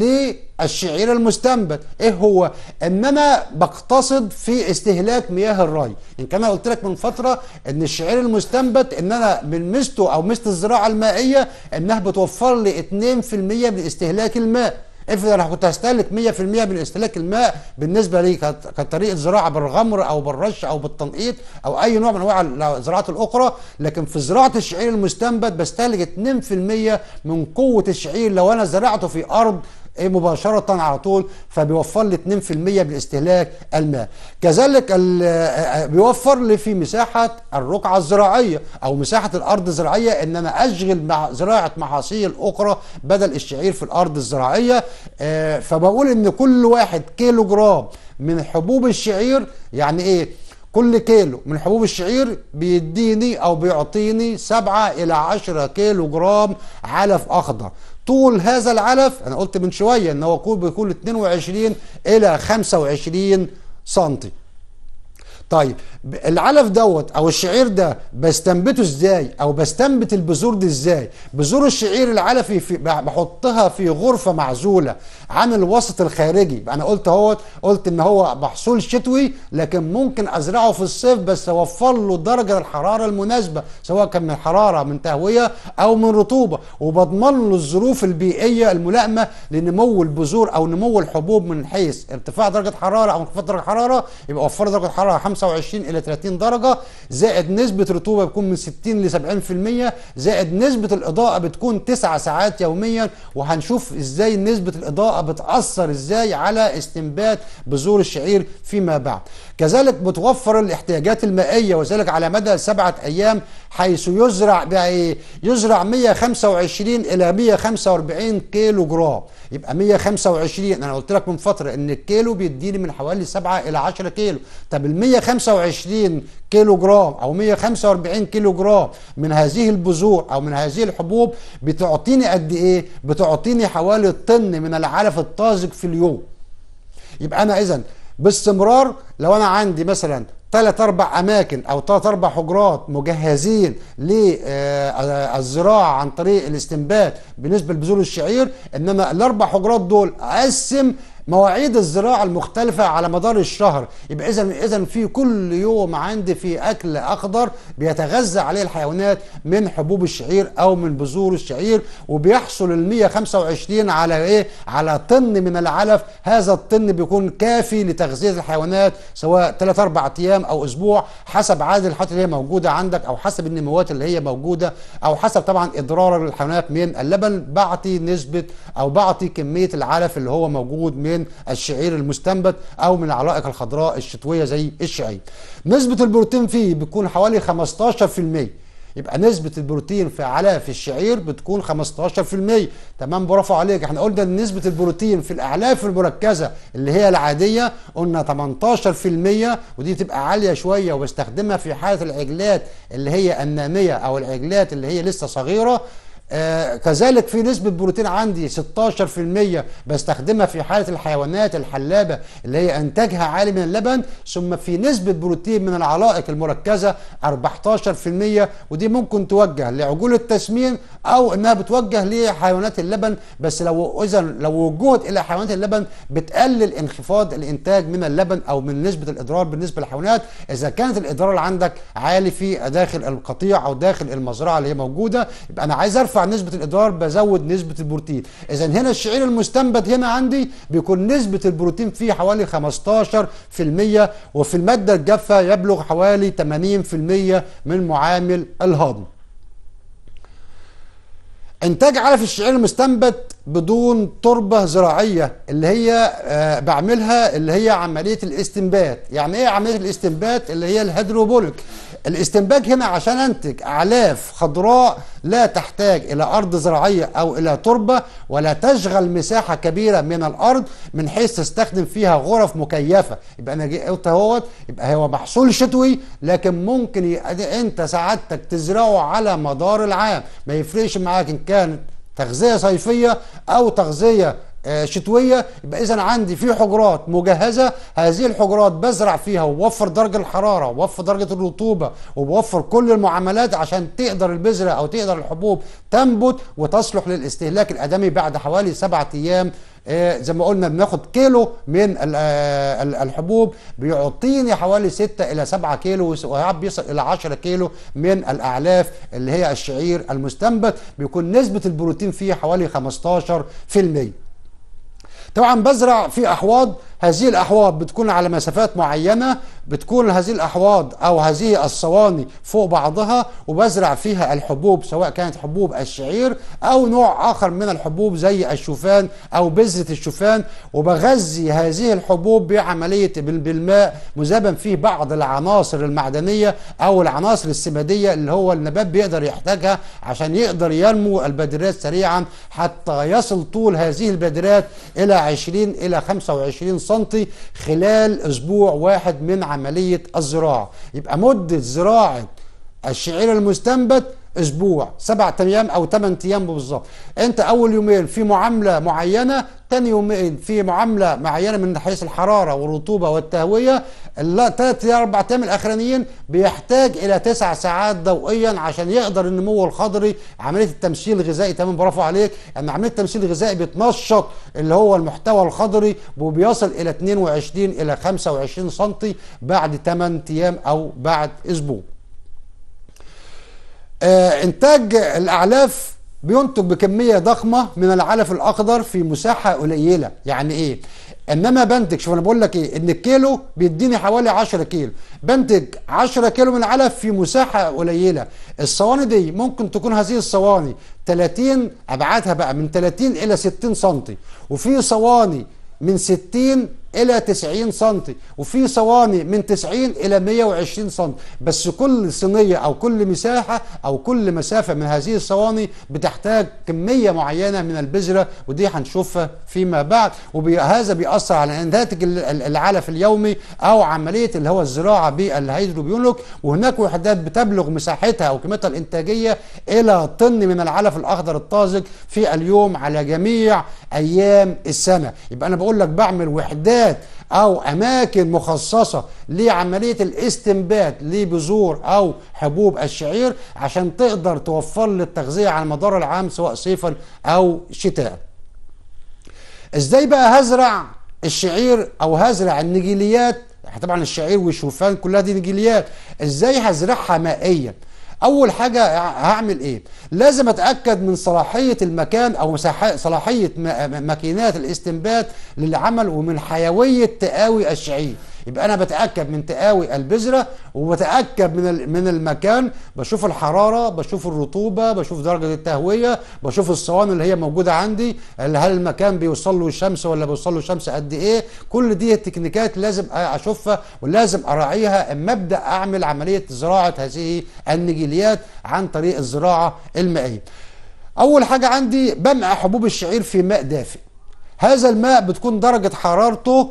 للشعير المستنبت ايه هو ان انا بقتصد في استهلاك مياه الري ان كان أنا قلت لك من فتره ان الشعير المستنبت ان انا من ميزته او ميزه الزراعه المائيه انها بتوفر لي 2% من استهلاك الماء افرض انا كنت هستهلك 100% من استهلاك الماء بالنسبه لي كت- كطريقه زراعه بالغمر او بالرش او بالتنقيط او اي نوع من انواع الزراعات الاخرى لكن في زراعه الشعير المستنبت بستهلك 2% من قوه الشعير لو انا زرعته في ارض إيه مباشرة على طول فبيوفر لي 2% من استهلاك الماء كذلك ال- آه، بيوفر لي في مساحة الرقعة الزراعية أو مساحة الأرض الزراعية إن أنا أشغل مع زراعة محاصيل أخرى بدل الشعير في الأرض الزراعية آه، فبقول إن كل واحد كيلو جرام من حبوب الشعير يعني إيه كل كيلو من حبوب الشعير بيديني او بيعطيني 7 الى 10 كيلو جرام علف اخضر طول هذا العلف انا قلت من شويه ان هو يكون بيكون 22 الى 25 سنتي طيب ب- العلف دوت او الشعير ده بستنبته ازاي او بستنبت البذور دي ازاي بذور الشعير العلفي في بح- بحطها في غرفه معزوله عن الوسط الخارجي يبقى انا قلت اهوت قلت ان هو محصول شتوي لكن ممكن ازرعه في الصيف بس اوفر له درجه الحراره المناسبه سواء كان من حراره من تهويه او من رطوبه وبضمن له الظروف البيئيه الملائمه لنمو البذور او نمو الحبوب من حيث ارتفاع درجه حراره او انخفاض درجه حراره يبقى وفر درجه حراره 25 الى 30 درجه زائد نسبه رطوبه بتكون من 60 ل 70% زائد نسبه الاضاءه بتكون 9 ساعات يوميا وهنشوف ازاي نسبه الاضاءه بتاثر ازاي على استنبات بذور الشعير فيما بعد كذلك بتوفر الاحتياجات المائيه وذلك على مدى سبعه ايام حيث يزرع بقى ايه يزرع 125 الى 145 كيلو جرام يبقى 125 انا قلت لك من فتره ان الكيلو بيديني من حوالي 7 الى 10 كيلو طب ال 125 كيلو جرام او 145 كيلو جرام من هذه البذور او من هذه الحبوب بتعطيني قد ايه بتعطيني حوالي طن من العلف الطازج في اليوم يبقى انا اذا باستمرار لو انا عندي مثلا ثلاث اربع اماكن او ثلاث اربع حجرات مجهزين للزراعه عن طريق الاستنبات بالنسبه لبذور الشعير ان انا الاربع حجرات دول اقسم مواعيد الزراعه المختلفه على مدار الشهر يبقى اذا اذا في كل يوم عندي في اكل اخضر بيتغذى عليه الحيوانات من حبوب الشعير او من بذور الشعير وبيحصل ال 125 على ايه على طن من العلف هذا الطن بيكون كافي لتغذيه الحيوانات سواء 3 4 ايام او اسبوع حسب عدد الحيوانات اللي هي موجوده عندك او حسب النموات اللي هي موجوده او حسب طبعا اضرار الحيوانات من اللبن بعطي نسبه او بعطي كميه العلف اللي هو موجود من الشعير المستنبت او من العلائق الخضراء الشتويه زي الشعير نسبه البروتين فيه بتكون حوالي 15% يبقى نسبة البروتين في علاف الشعير بتكون 15% تمام برافو عليك احنا قلنا ان نسبة البروتين في الاعلاف المركزة اللي هي العادية قلنا 18% ودي تبقى عالية شوية وبستخدمها في حالة العجلات اللي هي النامية او العجلات اللي هي لسه صغيرة آه كذلك في نسبة بروتين عندي 16% بستخدمها في حالة الحيوانات الحلابة اللي هي إنتاجها عالي من اللبن ثم في نسبة بروتين من العلائق المركزة 14% ودي ممكن توجه لعجول التسمين أو إنها بتوجه لحيوانات اللبن بس لو إذا لو وجهت إلى حيوانات اللبن بتقلل انخفاض الإنتاج من اللبن أو من نسبة الإضرار بالنسبة للحيوانات إذا كانت الإضرار اللي عندك عالي في داخل القطيع أو داخل المزرعة اللي هي موجودة يبقى أنا عايز أرفع نسبة الإضرار بزود نسبة البروتين إذا هنا الشعير المستنبت هنا عندي بيكون نسبة البروتين فيه حوالي 15% وفي المادة الجافة يبلغ حوالي 80% من معامل الهضم انتاج علف الشعير المستنبت بدون تربة زراعية اللي هي آه بعملها اللي هي عملية الاستنبات يعني ايه عملية الاستنبات اللي هي الهيدروبوليك الاستنباج هنا عشان انتج اعلاف خضراء لا تحتاج الى ارض زراعيه او الى تربه ولا تشغل مساحه كبيره من الارض من حيث تستخدم فيها غرف مكيفه يبقى انا قلت اهوت يبقى هو محصول شتوي لكن ممكن انت سعادتك تزرعه على مدار العام ما يفرقش معاك ان كانت تغذيه صيفيه او تغذيه شتويه يبقى اذا عندي في حجرات مجهزه هذه الحجرات بزرع فيها ووفر درجه الحراره ووفر درجه الرطوبه وبوفر كل المعاملات عشان تقدر البذره او تقدر الحبوب تنبت وتصلح للاستهلاك الادمي بعد حوالي سبعة ايام زي ما قلنا بناخد كيلو من الحبوب بيعطيني حوالي 6 الى 7 كيلو وساعات بيصل الى 10 كيلو من الاعلاف اللي هي الشعير المستنبت بيكون نسبه البروتين فيه حوالي 15% طبعا بزرع في احواض هذه الاحواض بتكون على مسافات معينه بتكون هذه الاحواض او هذه الصواني فوق بعضها وبزرع فيها الحبوب سواء كانت حبوب الشعير او نوع اخر من الحبوب زي الشوفان او بذره الشوفان وبغذي هذه الحبوب بعمليه بالماء مذابا فيه بعض العناصر المعدنيه او العناصر السماديه اللي هو النبات بيقدر يحتاجها عشان يقدر ينمو البذرات سريعا حتى يصل طول هذه البذرات الى 20 الى 25 سنتي خلال اسبوع واحد من عمليه الزراعه يبقى مده زراعه الشعير المستنبت اسبوع سبع ايام او ثمان ايام بالظبط انت اول يومين في معامله معينه تاني يومين في معامله معينه من حيث الحراره والرطوبه والتهويه الثلاث اربع ايام الاخرانيين بيحتاج الى تسع ساعات ضوئيا عشان يقدر النمو الخضري عمليه التمثيل الغذائي تمام برافو عليك ان عمليه التمثيل الغذائي بتنشط اللي هو المحتوى الخضري وبيصل الى 22 الى 25 سم بعد 8 ايام او بعد اسبوع آه انتاج الاعلاف بينتج بكميه ضخمه من العلف الاخضر في مساحه قليله يعني ايه انما بنتج شوف انا بقول لك ايه ان الكيلو بيديني حوالي 10 كيلو بنتج 10 كيلو من العلف في مساحه قليله الصواني دي ممكن تكون هذه الصواني 30 ابعادها بقى من 30 الى 60 سم وفي صواني من 60 الى 90 سم وفي صواني من 90 الى 120 سم بس كل صينيه او كل مساحه او كل مسافه من هذه الصواني بتحتاج كميه معينه من البذره ودي هنشوفها فيما بعد وهذا بيأثر على ناتج العلف اليومي او عمليه اللي هو الزراعه بالهيدروبيونيك وهناك وحدات بتبلغ مساحتها او قيمتها الانتاجيه الى طن من العلف الاخضر الطازج في اليوم على جميع ايام السنه يبقى انا بقول لك بعمل وحدات او اماكن مخصصه لعمليه الاستنبات لبذور او حبوب الشعير عشان تقدر توفر لي التغذيه على مدار العام سواء صيفا او شتاء ازاي بقى هزرع الشعير او هزرع النجيليات طبعا الشعير والشوفان كلها دي نجيليات ازاي هزرعها مائيا اول حاجه هعمل ايه لازم اتاكد من صلاحيه المكان او صلاحيه ماكينات الاستنبات للعمل ومن حيويه تقاوي الشعير يبقى انا بتاكد من تقاوي البذره وبتاكد من من المكان بشوف الحراره بشوف الرطوبه بشوف درجه التهويه بشوف الصواني اللي هي موجوده عندي هل المكان بيوصل له الشمس ولا بيوصل له الشمس قد ايه كل دي التكنيكات لازم اشوفها ولازم اراعيها اما ابدا اعمل عمليه زراعه هذه النجيليات عن طريق الزراعه المائيه اول حاجه عندي بمع حبوب الشعير في ماء دافئ هذا الماء بتكون درجة حرارته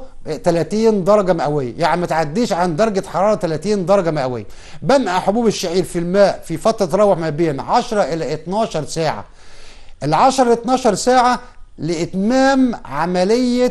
30 درجة مئوية يعني ما تعديش عن درجة حرارة 30 درجة مئوية بنقع حبوب الشعير في الماء في فترة تراوح ما بين 10 إلى 12 ساعة ال 10 ل 12 ساعة لإتمام عملية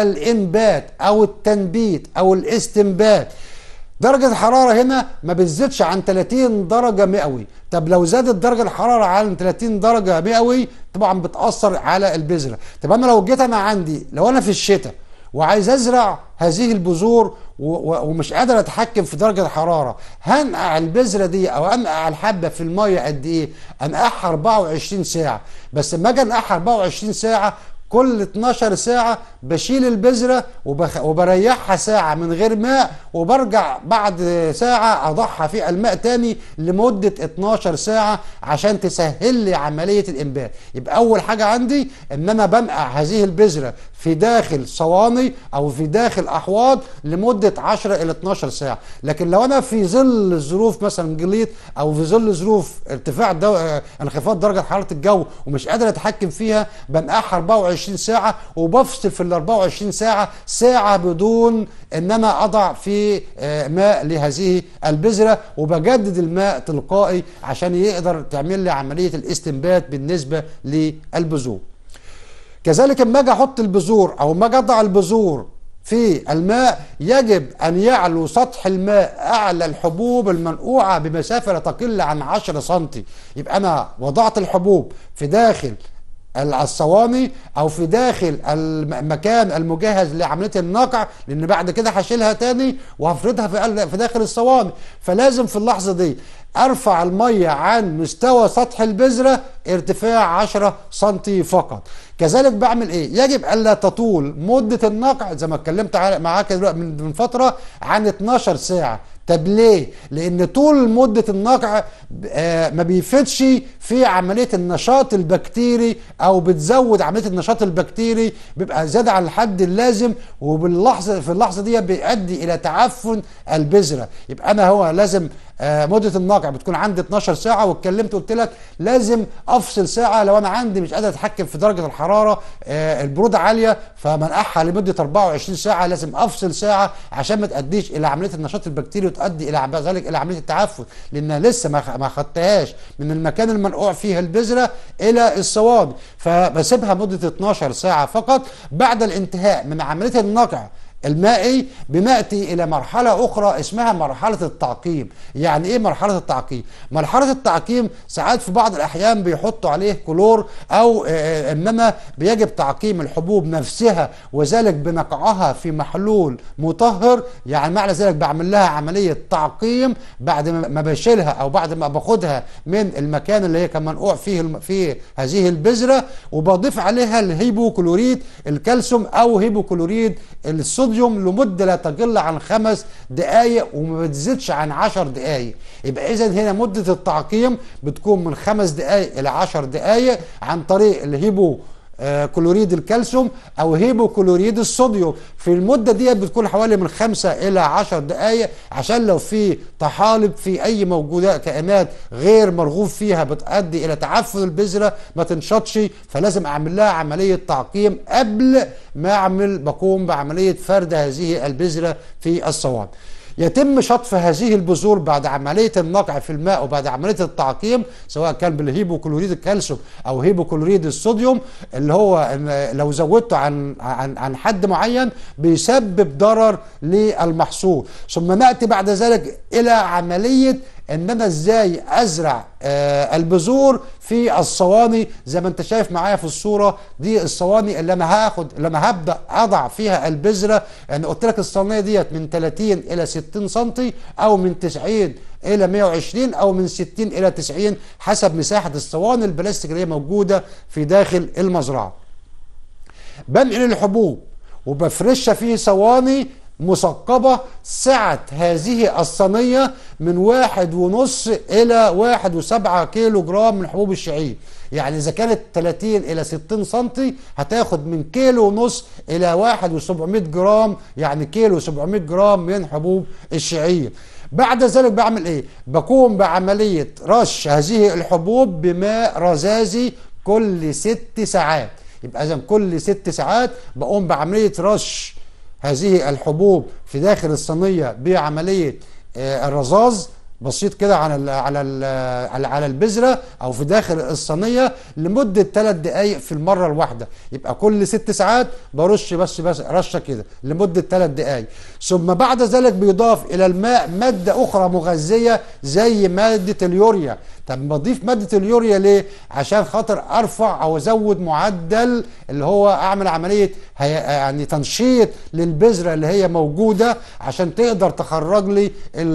الإنبات أو التنبيت أو الاستنبات درجة الحرارة هنا ما بتزيدش عن 30 درجة مئوي طب لو زادت درجة الحرارة عن 30 درجة مئوي طبعا بتأثر على البذرة طب أنا لو جيت أنا عندي لو أنا في الشتاء وعايز أزرع هذه البذور ومش قادر أتحكم في درجة الحرارة هنقع البذرة دي أو أنقع الحبة في المية قد إيه؟ أنقعها 24 ساعة بس لما أجي أنقعها 24 ساعة كل 12 ساعة بشيل البذرة وبخ... وبريحها ساعة من غير ماء وبرجع بعد ساعة أضعها في الماء تاني لمدة 12 ساعة عشان تسهل لي عملية الإنبات يبقى أول حاجة عندي إن أنا بنقع هذه البذرة في داخل صواني أو في داخل أحواض لمدة 10 إلى 12 ساعة لكن لو أنا في ظل ظروف مثلا جليط أو في ظل ظروف ارتفاع دو... انخفاض درجة حرارة الجو ومش قادر أتحكم فيها بنقعها 24 ساعة وبفصل في ال 24 ساعة ساعة بدون ان انا اضع في آه، ماء لهذه البذرة وبجدد الماء تلقائي عشان يقدر تعمل لي عملية الاستنبات بالنسبة للبذور كذلك لما اجي احط البذور او ما اجي اضع البذور في الماء يجب أن يعلو سطح الماء أعلى الحبوب المنقوعة بمسافة لا تقل عن 10 سم يبقى أنا وضعت الحبوب في داخل الصواني او في داخل المكان المجهز لعمليه النقع لان بعد كده هشيلها تاني وهفردها في داخل الصواني فلازم في اللحظه دي ارفع الميه عن مستوى سطح البذره ارتفاع 10 سم فقط كذلك بعمل ايه يجب الا تطول مده النقع زي ما اتكلمت معاك من فتره عن 12 ساعه طب ليه؟ لأن طول مدة النقع آه، ما بيفيدش في عملية النشاط البكتيري أو بتزود عملية النشاط البكتيري بيبقى زيادة عن الحد اللازم وباللحظة في اللحظة دي بيؤدي إلى تعفن البذرة يبقى أنا هو لازم آه، مده النقع بتكون عندي 12 ساعه واتكلمت قلت لك لازم افصل ساعه لو انا عندي مش قادر اتحكم في درجه الحراره آه، البروده عاليه فمنقعها لمده 24 ساعه لازم افصل ساعه عشان ما تاديش الى عمليه النشاط البكتيري وتؤدي الى ذلك الى عمليه التعفن لان لسه ما خدتهاش من المكان المنقوع فيها البذره الى الصواني فبسيبها مده 12 ساعه فقط بعد الانتهاء من عمليه النقع المائي بناتي الى مرحله اخرى اسمها مرحله التعقيم يعني ايه مرحله التعقيم مرحله التعقيم ساعات في بعض الاحيان بيحطوا عليه كلور او آه، آه، انما بيجب تعقيم الحبوب نفسها وذلك بنقعها في محلول مطهر يعني معنى ذلك بعمل لها عمليه تعقيم بعد ما بشيلها او بعد ما باخدها من المكان اللي هي كان منقوع فيه في هذه البذره وبضيف عليها الهيبوكلوريد الكالسيوم او هيبوكلوريد الصوديوم الصوديوم لمده لا تقل عن خمس دقائق وما بتزيدش عن عشر دقائق يبقى اذا هنا مده التعقيم بتكون من خمس دقائق الى عشر دقائق عن طريق الهيبو آه، كلوريد الكالسيوم او هيبو كلوريد الصوديوم في المده دي بتكون حوالي من 5 الى 10 دقائق عشان لو في طحالب في اي موجودات كائنات غير مرغوب فيها بتؤدي الى تعفن البذره ما تنشطش فلازم اعمل لها عمليه تعقيم قبل ما اعمل بقوم بعمليه فرد هذه البذره في الصواب يتم شطف هذه البذور بعد عمليه النقع في الماء وبعد عمليه التعقيم سواء كان بالهيبوكلوريد الكالسيوم او هيبوكلوريد الصوديوم اللي هو لو زودته عن عن عن حد معين بيسبب ضرر للمحصول ثم ناتي بعد ذلك الى عمليه ان انا ازاي ازرع آه البذور في الصواني زي ما انت شايف معايا في الصوره دي الصواني اللي انا هاخد اللي انا هبدا اضع فيها البذره انا يعني قلت لك الصينيه ديت من 30 الى 60 سم او من 90 الى 120 او من 60 الى 90 حسب مساحه الصواني البلاستيك اللي هي موجوده في داخل المزرعه بنقل الحبوب وبفرشها في صواني مثقبة سعة هذه الصينية من واحد ونص إلى واحد وسبعة كيلو جرام من حبوب الشعير يعني إذا كانت 30 إلى 60 سنتي هتاخد من كيلو ونص إلى واحد وسبعمائة جرام يعني كيلو 700 جرام من حبوب الشعير بعد ذلك بعمل إيه؟ بقوم بعملية رش هذه الحبوب بماء رذاذي كل ست ساعات يبقى إذا كل ست ساعات بقوم بعملية رش هذه الحبوب في داخل الصينيه بعمليه الرذاذ بسيط كده على ال على ال على البذره او في داخل الصينيه لمده ثلاث دقائق في المره الواحده يبقى كل ست ساعات برش بس بس رشه كده لمده ثلاث دقائق ثم بعد ذلك بيضاف الى الماء ماده اخرى مغذيه زي ماده اليوريا طب بضيف ماده اليوريا ليه عشان خاطر ارفع او ازود معدل اللي هو اعمل عمليه يعني تنشيط للبذره اللي هي موجوده عشان تقدر تخرج لي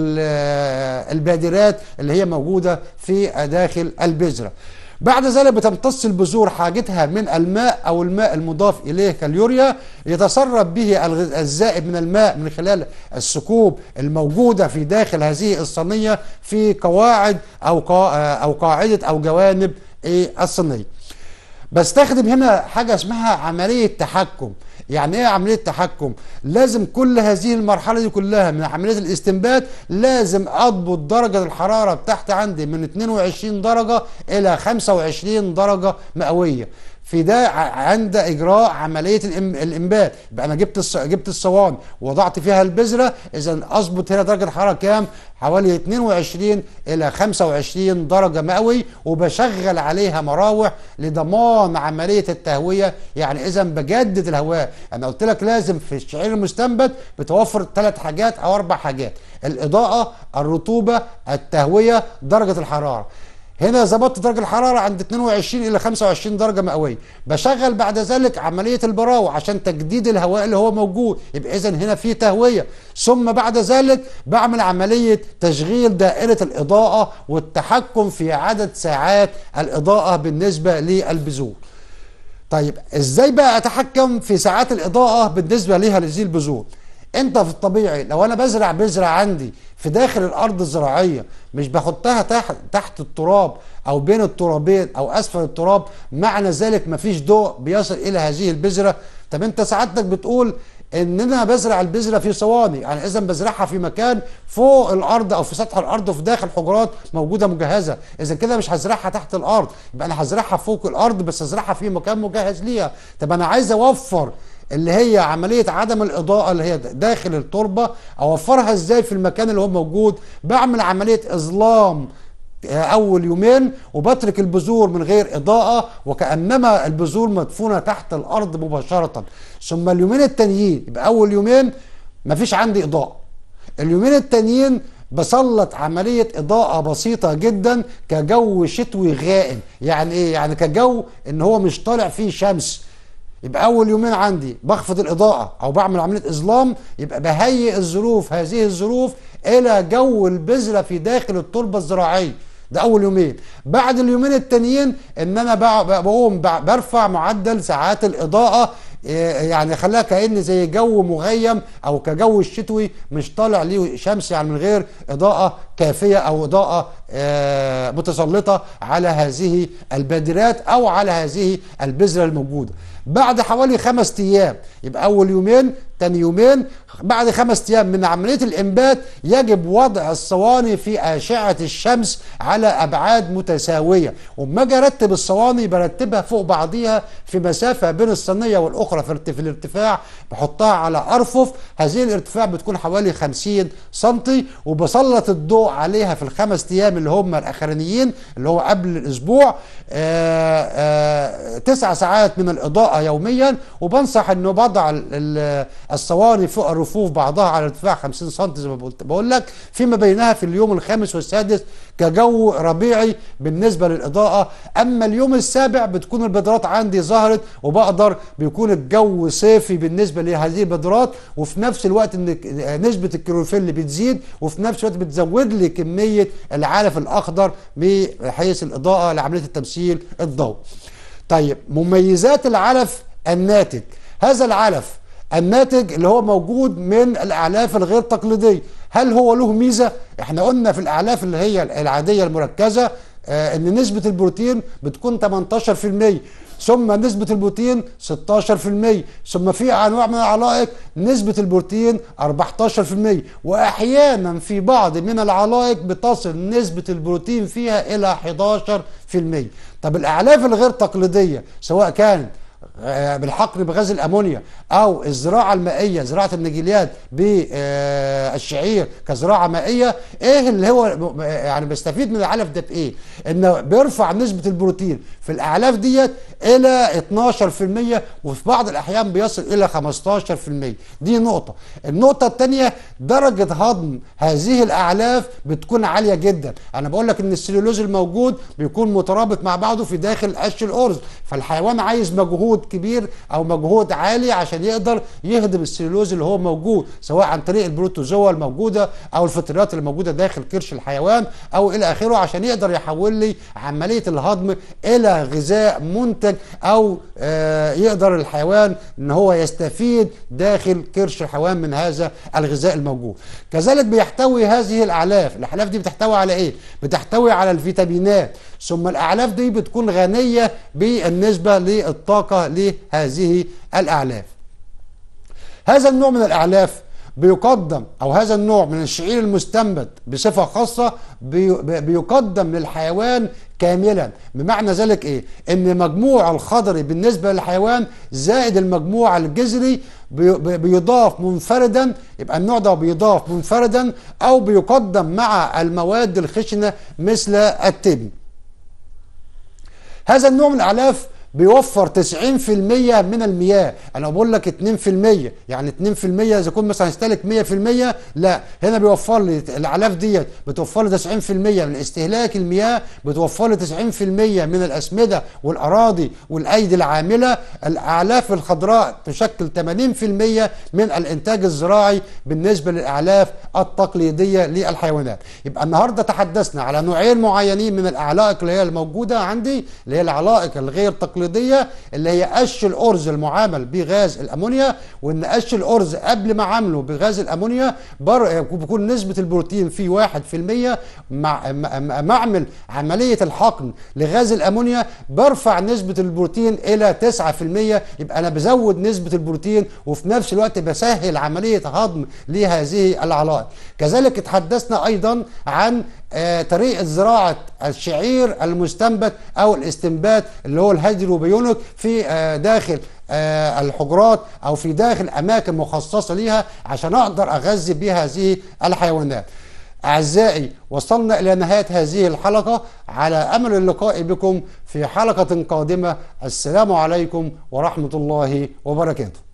البادرات اللي هي موجوده في داخل البذره بعد ذلك بتمتص البذور حاجتها من الماء او الماء المضاف اليه كاليوريا يتسرب به الزائد من الماء من خلال الثقوب الموجوده في داخل هذه الصينيه في قواعد او او قاعده او جوانب الصينيه. بستخدم هنا حاجه اسمها عمليه تحكم يعني ايه عمليه تحكم لازم كل هذه المرحله دي كلها من عمليه الاستنبات لازم اضبط درجه الحراره بتاعتي عندي من 22 درجه الى 25 درجه مئويه في ده عند اجراء عمليه الانبات يبقى انا جبت الص... جبت الصوان ووضعت فيها البذره اذا اظبط هنا درجه الحراره كام حوالي 22 الى 25 درجه مئوي وبشغل عليها مراوح لضمان عمليه التهويه يعني اذا بجدد الهواء انا قلت لك لازم في الشعير المستنبت بتوفر ثلاث حاجات او اربع حاجات الاضاءه الرطوبه التهويه درجه الحراره هنا ظبطت درجه الحراره عند 22 الى 25 درجه مئويه بشغل بعد ذلك عمليه البراوع عشان تجديد الهواء اللي هو موجود يبقى اذا هنا في تهويه ثم بعد ذلك بعمل عمليه تشغيل دائره الاضاءه والتحكم في عدد ساعات الاضاءه بالنسبه للبذور طيب ازاي بقى اتحكم في ساعات الاضاءه بالنسبه ليها لهذه البذور انت في الطبيعي لو انا بزرع بذره عندي في داخل الارض الزراعيه مش بحطها تحت تحت التراب او بين الترابين او اسفل التراب معنى ذلك مفيش ضوء بيصل الى هذه البذره طب انت سعادتك بتقول ان انا بزرع البذره في صواني يعني اذا بزرعها في مكان فوق الارض او في سطح الارض وفي داخل حجرات موجوده مجهزه اذا كده مش هزرعها تحت الارض يبقى انا هزرعها فوق الارض بس هزرعها في مكان مجهز ليها طب انا عايز اوفر اللي هي عملية عدم الإضاءة اللي هي داخل التربة أوفرها إزاي في المكان اللي هو موجود بعمل عملية إظلام أول يومين وبترك البذور من غير إضاءة وكأنما البذور مدفونة تحت الأرض مباشرة ثم اليومين التانيين يبقى أول يومين مفيش عندي إضاءة اليومين التانيين بسلط عملية إضاءة بسيطة جدا كجو شتوي غائم يعني إيه؟ يعني كجو إن هو مش طالع فيه شمس يبقى اول يومين عندي بخفض الاضاءه او بعمل عمليه اظلام يبقى بهيئ الظروف هذه الظروف الى جو البذره في داخل التربه الزراعيه ده اول يومين بعد اليومين التانيين ان انا بقوم برفع معدل ساعات الاضاءه يعني خلاها كأن زي جو مغيم او كجو الشتوي مش طالع ليه شمس يعني من غير اضاءة كافية او اضاءة متسلطة على هذه البادرات او على هذه البذرة الموجودة بعد حوالي خمس ايام يبقى اول يومين تاني يومين بعد خمس ايام من عمليه الانبات يجب وضع الصواني في اشعه الشمس على ابعاد متساويه وما اجي ارتب الصواني برتبها فوق بعضيها في مسافه بين الصينيه والاخرى في الارتفاع بحطها على ارفف هذه الارتفاع بتكون حوالي 50 سم وبسلط الضوء عليها في الخمس ايام اللي هم الاخرانيين اللي هو قبل الاسبوع آآ آآ تسع ساعات من الاضاءه يوميا وبنصح انه بضع الصواني فوق الرفوف بعضها على ارتفاع 50 سم زي ما قلت بقول لك فيما بينها في اليوم الخامس والسادس كجو ربيعي بالنسبه للاضاءه اما اليوم السابع بتكون البدرات عندي ظهرت وبقدر بيكون الجو صيفي بالنسبه لهذه البدرات وفي نفس الوقت ان نسبه الكلوروفيل بتزيد وفي نفس الوقت بتزود لي كميه العلف الاخضر بحيث الاضاءه لعمليه التمثيل الضوء طيب مميزات العلف الناتج هذا العلف الناتج اللي هو موجود من الاعلاف الغير تقليديه هل هو له ميزه احنا قلنا في الاعلاف اللي هي العاديه المركزه آه ان نسبه البروتين بتكون 18% ثم نسبة البروتين 16% ثم في أنواع من العلائق نسبة البروتين 14% وأحيانا في بعض من العلائق بتصل نسبة البروتين فيها إلى 11% طب الأعلاف الغير تقليدية سواء كانت بالحقن بغاز الامونيا او الزراعه المائيه زراعه النجيليات بالشعير كزراعه مائيه ايه اللي هو يعني بيستفيد من العلف ده بايه؟ انه بيرفع نسبه البروتين في الاعلاف ديت الى 12% وفي بعض الاحيان بيصل الى 15% دي نقطه النقطه الثانيه درجه هضم هذه الاعلاف بتكون عاليه جدا انا بقول لك ان السليولوز الموجود بيكون مترابط مع بعضه في داخل قش الارز فالحيوان عايز مجهود كبير او مجهود عالي عشان يقدر يهضم السليولوز اللي هو موجود سواء عن طريق البروتوزوا الموجوده او الفطريات اللي موجوده داخل كرش الحيوان او الى اخره عشان يقدر يحول لي عمليه الهضم الى غذاء منتج او آه يقدر الحيوان ان هو يستفيد داخل كرش الحيوان من هذا الغذاء الموجود كذلك بيحتوي هذه الاعلاف الاعلاف دي بتحتوي على ايه بتحتوي على الفيتامينات ثم الاعلاف دي بتكون غنيه بالنسبه للطاقه لهذه الاعلاف هذا النوع من الاعلاف بيقدم او هذا النوع من الشعير المستنبت بصفه خاصه بيقدم للحيوان كاملا بمعنى ذلك ايه ان مجموع الخضري بالنسبه للحيوان زائد المجموع الجذري بيضاف منفردا يبقى النوع ده بيضاف منفردا او بيقدم مع المواد الخشنه مثل التبن هذا النوع من الاعلاف بيوفر 90% من المياه انا بقول لك 2% يعني 2% اذا كنت مثلا هستهلك 100% لا هنا بيوفر لي الاعلاف ديت بتوفر لي 90% من استهلاك المياه بتوفر لي 90% من الاسمده والاراضي والايدي العامله الاعلاف الخضراء تشكل 80% من الانتاج الزراعي بالنسبه للاعلاف التقليديه للحيوانات يبقى النهارده تحدثنا على نوعين معينين من الاعلائق اللي هي الموجوده عندي اللي هي العلائق الغير تقليديه التقليديه اللي هي قش الارز المعامل بغاز الامونيا وان قش الارز قبل ما عامله بغاز الامونيا بيكون نسبه البروتين فيه 1% مع ما اعمل عمليه الحقن لغاز الامونيا برفع نسبه البروتين الى 9% يبقى انا بزود نسبه البروتين وفي نفس الوقت بسهل عمليه هضم لهذه العلائق كذلك تحدثنا ايضا عن آه طريقه زراعه الشعير المستنبت او الاستنبات اللي هو الهيدروبيونيك في آه داخل آه الحجرات او في داخل اماكن مخصصه ليها عشان اقدر اغذي بها هذه الحيوانات. اعزائي وصلنا الى نهايه هذه الحلقه على امل اللقاء بكم في حلقه قادمه السلام عليكم ورحمه الله وبركاته.